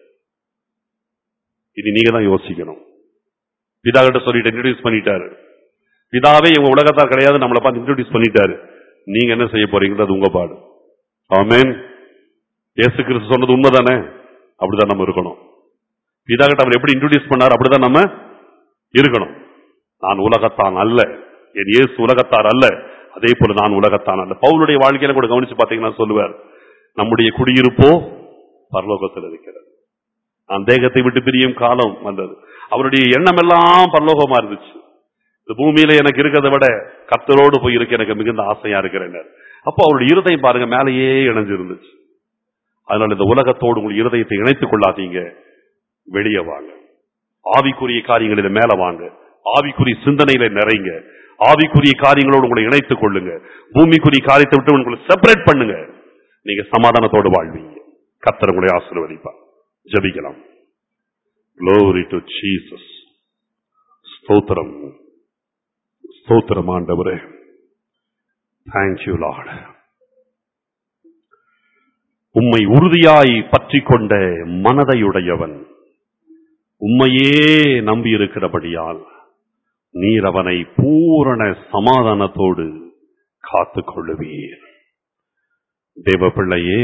இனி நீங்க தான் யோசிக்கணும் பிதா கிட்ட சொல்லிட்டு இன்ட்ரடியூஸ் பண்ணிட்டாரு பிதாவே இவங்க உலகத்தார் கிடையாது நம்மளை பார்த்து இன்ட்ரடியூஸ் பண்ணிட்டாரு நீங்க என்ன செய்ய போறீங்கிறது உங்க பாடு ஆமென் இயேசு கிறிஸ்து சொன்னது உண்மைதானே அப்படிதான் நம்ம இருக்கணும் பிதா கிட்ட அவர் எப்படி இன்ட்ரடியூஸ் பண்ணார் அப்படிதான் நம்ம இருக்கணும் நான் உலகத்தான் அல்ல என் இயேசு உலகத்தார் அல்ல அதே போல நான் உலகத்தான் அல்ல பவுலுடைய வாழ்க்கையில கூட கவனிச்சு பாத்தீங்கன்னா சொல்லுவார் நம்முடைய குடியிருப்போ பரலோகத்தில் இருக்கிறது நான் தேகத்தை விட்டு பிரியும் காலம் வந்தது அவருடைய எண்ணம் எல்லாம் பரலோகமா இருந்துச்சு இந்த பூமியில எனக்கு இருக்கிறதை விட கத்தரோடு போய் இருக்க எனக்கு மிகுந்த ஆசையா இருக்கிறேன் அப்போ அவருடைய இருதயம் பாருங்க மேலேயே இணைஞ்சு இருந்துச்சு அதனால இந்த உலகத்தோடு உங்கள் இருதயத்தை இணைத்துக் கொள்ளாதீங்க வெளியே வாங்க ஆவிக்குரிய காரியங்களில மேல வாங்க ஆவிக்குரிய சிந்தனையில நிறைங்க ஆவிக்குரிய காரியங்களோடு உங்களை இணைத்துக் கொள்ளுங்க பூமிக்குரிய காரியத்தை விட்டு உங்களை செப்பரேட் பண்ணுங்க நீங்க சமாதானத்தோடு வாழ்வீங்க கத்தர் உங்களை ஆசீர்வதிப்பார் ஜபிக்கலாம் Glory to Jesus. ஸ்தோத்திரம் ஸ்தோத்திரம் ஆண்டவரே தேங்க்யூ லார்ட் உம்மை உறுதியாய் பற்றி கொண்ட மனதையுடையவன் உம்மையே நம்பியிருக்கிறபடியால் நீர் அவனை பூரண சமாதானத்தோடு காத்துக் கொள்ளுவீர் தேவ பிள்ளையே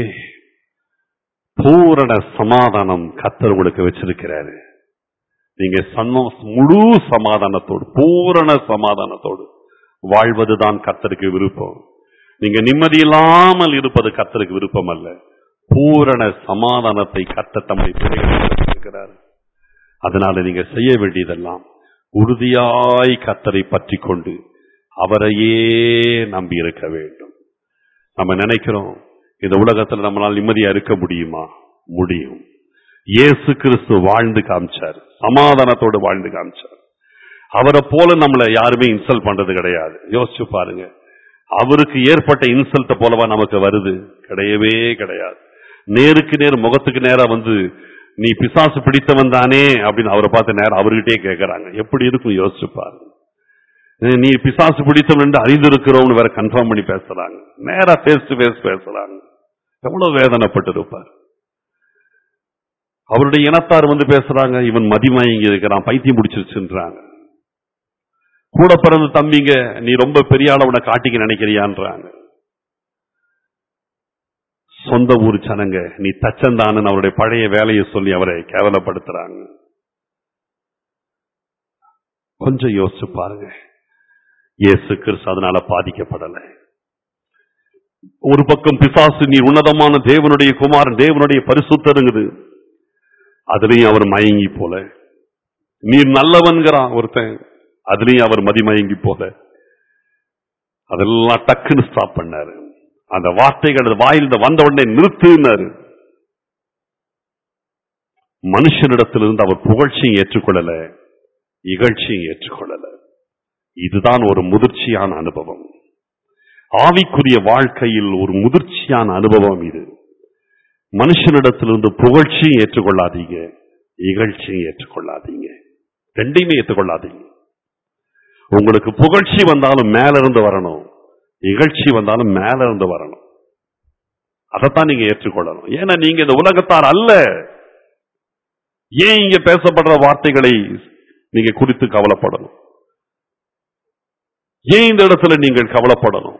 பூரண சமாதானம் கத்தர் உங்களுக்கு வச்சிருக்கிறாரு நீங்க சன்னோ- முழு சமாதானத்தோடு பூரண சமாதானத்தோடு வாழ்வதுதான் கத்தருக்கு விருப்பம் நீங்க நிம்மதியில்லாமல் இருப்பது கத்தருக்கு விருப்பம் அல்ல பூரண சமாதானத்தை கத்த தம்மை இருக்கிறார் அதனால நீங்க செய்ய வேண்டியதெல்லாம் உறுதியாய் கத்தரை பற்றி கொண்டு அவரையே நம்பி இருக்க வேண்டும் நம்ம நினைக்கிறோம் இந்த உலகத்துல நம்மளால் நிம்மதியா இருக்க முடியுமா முடியும் இயேசு கிறிஸ்து வாழ்ந்து காமிச்சார் சமாதானத்தோடு வாழ்ந்து காமிச்சார் அவரை போல நம்மளை யாருமே இன்சல்ட் பண்றது கிடையாது யோசிச்சு பாருங்க அவருக்கு ஏற்பட்ட இன்சல்ட்ட போலவா நமக்கு வருது கிடையவே கிடையாது நேருக்கு நேர் முகத்துக்கு நேரா வந்து நீ பிசாசு பிடித்தவன் தானே அப்படின்னு அவரை பார்த்து நேரம் அவர்கிட்டயே கேட்கறாங்க எப்படி இருக்கும் யோசிச்சு பாருங்க நீ பிசாசு பிடித்தவன் என்று அறிந்திருக்கிறோம்னு வேற கன்ஃபார்ம் பண்ணி பேசுறாங்க நேரா ஃபேஸ் டு ஃபேஸ் பேசுறாங்க எவ்வளவு வேதனைப்பட்டு இருப்பார் அவருடைய இனத்தார் வந்து பேசுறாங்க இவன் மதிமயங்கி இருக்கிறான் பைத்தியம் பிடிச்சிருச்சுன்றாங்க கூட பிறந்த தம்பிங்க நீ ரொம்ப பெரிய அளவுன காட்டிக்க நினைக்கிறியான்றாங்க சொந்த ஊர் ஜனங்க நீ தச்சந்தான்னு அவருடைய பழைய வேலையை சொல்லி அவரை கேவலப்படுத்துறாங்க கொஞ்சம் யோசிச்சு பாருங்க இயேசு கிறிஸ்து அதனால பாதிக்கப்படலை ஒரு பக்கம் பிசாசு நீ உன்னதமான தேவனுடைய குமாரன் தேவனுடைய பரிசுத்தருங்குது அதுலயும் அவர் மயங்கி போல நீர் நல்லவன்கிறான் ஒருத்தன் அதுலயும் அவர் மதிமயங்கி போல அதெல்லாம் டக்குன்னு ஸ்டாப் பண்ணாரு அந்த வார்த்தைகள் அது வாயில் வந்த உடனே நிறுத்துனாரு மனுஷனிடத்திலிருந்து அவர் புகழ்ச்சியும் ஏற்றுக்கொள்ளல இகழ்ச்சியும் ஏற்றுக்கொள்ளல இதுதான் ஒரு முதிர்ச்சியான அனுபவம் ஆவிக்குரிய வாழ்க்கையில் ஒரு முதிர்ச்சியான அனுபவம் இது மனுஷனிடத்திலிருந்து புகழ்ச்சியும் ஏற்றுக்கொள்ளாதீங்க இகழ்ச்சியும் ஏற்றுக்கொள்ளாதீங்க ரெண்டையுமே ஏற்றுக்கொள்ளாதீங்க உங்களுக்கு புகழ்ச்சி வந்தாலும் மேல இருந்து வரணும் இகழ்ச்சி வந்தாலும் மேல இருந்து வரணும் அதைத்தான் நீங்க ஏற்றுக்கொள்ளணும் ஏன்னா நீங்க இந்த உலகத்தார் அல்ல ஏன் இங்க பேசப்படுற வார்த்தைகளை நீங்க குறித்து கவலைப்படணும் ஏன் இந்த இடத்துல நீங்கள் கவலைப்படணும்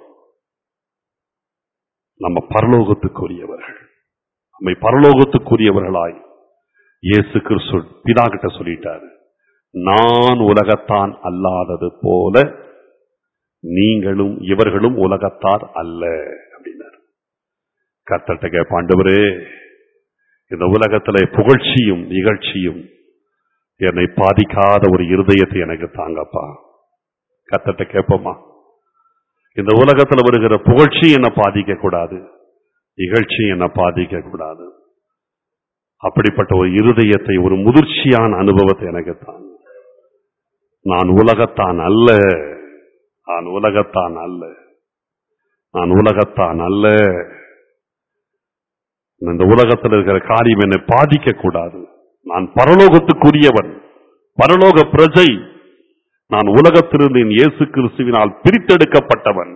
நம்ம பரலோகத்துக்குரியவர்கள் நம்மை பரலோகத்துக்குரியவர்களாய் இயேசு கிறிஸ்து பிதா கிட்ட சொல்லிட்டாரு நான் உலகத்தான் அல்லாதது போல நீங்களும் இவர்களும் உலகத்தார் அல்ல அப்படின்னாரு கத்தட்ட கேப்பாண்டவரே இந்த உலகத்துல புகழ்ச்சியும் இகழ்ச்சியும் என்னை பாதிக்காத ஒரு இருதயத்தை எனக்கு தாங்கப்பா கத்தட்ட கேட்போமா இந்த உலகத்துல வருகிற புகழ்ச்சி என்ன பாதிக்க கூடாது இகழ்ச்சி என்ன பாதிக்க கூடாது அப்படிப்பட்ட ஒரு இருதயத்தை ஒரு முதிர்ச்சியான அனுபவத்தை எனக்கு தாங்க நான் உலகத்தான் அல்ல நான் உலகத்தான் அல்ல நான் உலகத்தான் அல்ல இந்த உலகத்தில் இருக்கிற காரியம் என்னை பாதிக்க கூடாது நான் பரலோகத்துக்குரியவன் பரலோக பிரஜை நான் உலகத்திலிருந்து என் இயேசு கிறிஸ்துவினால் பிரித்தெடுக்கப்பட்டவன்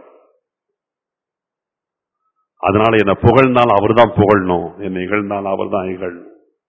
அதனால என்ன புகழ்ந்தால் அவர்தான் புகழணும் என்னை இகழ்ந்தால் அவர்தான் இகழணும்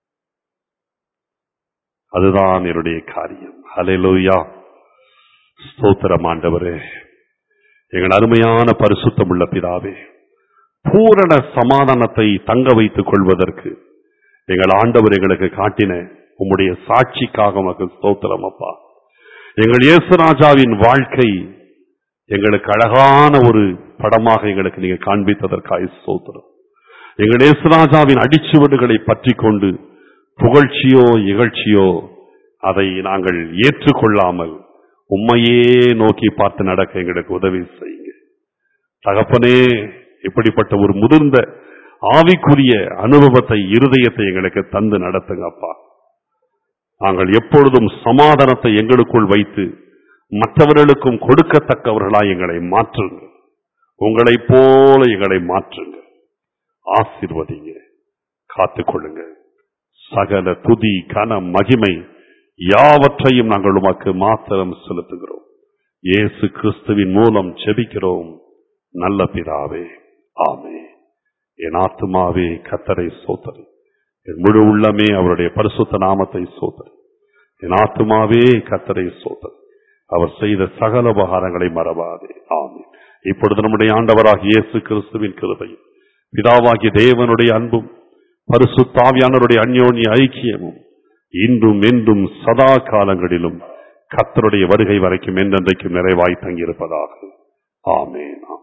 அதுதான் என்னுடைய காரியம் ஹalleluya ஸ்தோத்திரம் ஆண்டவரே எங்கள் அருமையான பரிசுத்தம் உள்ள பிதாவே பூரண சமாதானத்தை தங்க வைத்துக் கொள்வதற்கு எங்கள் ஆண்டவர் எங்களுக்கு காட்டின உம்முடைய சாட்சிக்காக உமக்கு ஸ்தோத்திரம் அப்பா எங்கள் இயேசுராஜாவின் வாழ்க்கை எங்களுக்கு அழகான ஒரு படமாக எங்களுக்கு நீங்க காண்பித்ததற்காக ஸ்தோத்திரம் எங்கள் இயேசுராஜாவின் அடிச்சுவடுகளை பற்றி கொண்டு புகழ்ச்சியோ இகழ்ச்சியோ அதை நாங்கள் ஏற்றுக்கொள்ளாமல் உம்மையே நோக்கி பார்த்து நடக்க எங்களுக்கு உதவி செய்யுங்க தகப்பனே இப்படிப்பட்ட ஒரு முதிர்ந்த ஆவிக்குரிய அனுபவத்தை இருதயத்தை எங்களுக்கு தந்து நடத்துங்க அப்பா நாங்கள் எப்பொழுதும் சமாதானத்தை எங்களுக்குள் வைத்து மற்றவர்களுக்கும் கொடுக்கத்தக்கவர்களாய் எங்களை மாற்றுங்க உங்களைப் போல எங்களை மாற்றுங்க ஆசீர்வதிங்க காத்துக்கொள்ளுங்க சகல துதி கன மகிமை யாவற்றையும் நாங்கள் உமக்கு மாத்திரம் செலுத்துகிறோம் இயேசு கிறிஸ்துவின் மூலம் செபிக்கிறோம் நல்ல பிதாவே ஆமே என் ஆத்துமாவே கத்தரை சோத்தரு என் முழு உள்ளமே அவருடைய பரிசுத்த நாமத்தை சோத்தரு என் ஆத்துமாவே கத்தரை சோத்தரு அவர் செய்த சகல உபகாரங்களை மறவாதே ஆமே இப்பொழுது நம்முடைய ஆண்டவராக இயேசு கிறிஸ்துவின் கிருபையும் பிதாவாகிய தேவனுடைய அன்பும் பரிசுத்தாவியானவருடைய அந்யோன்ய ஐக்கியமும் இன்றும் என்றும் சதா காலங்களிலும் கத்தருடைய வருகை வரைக்கும் என்றென்றைக்கும் நிறைவாய் தங்கியிருப்பதாக ஆமேன் ஆமென்.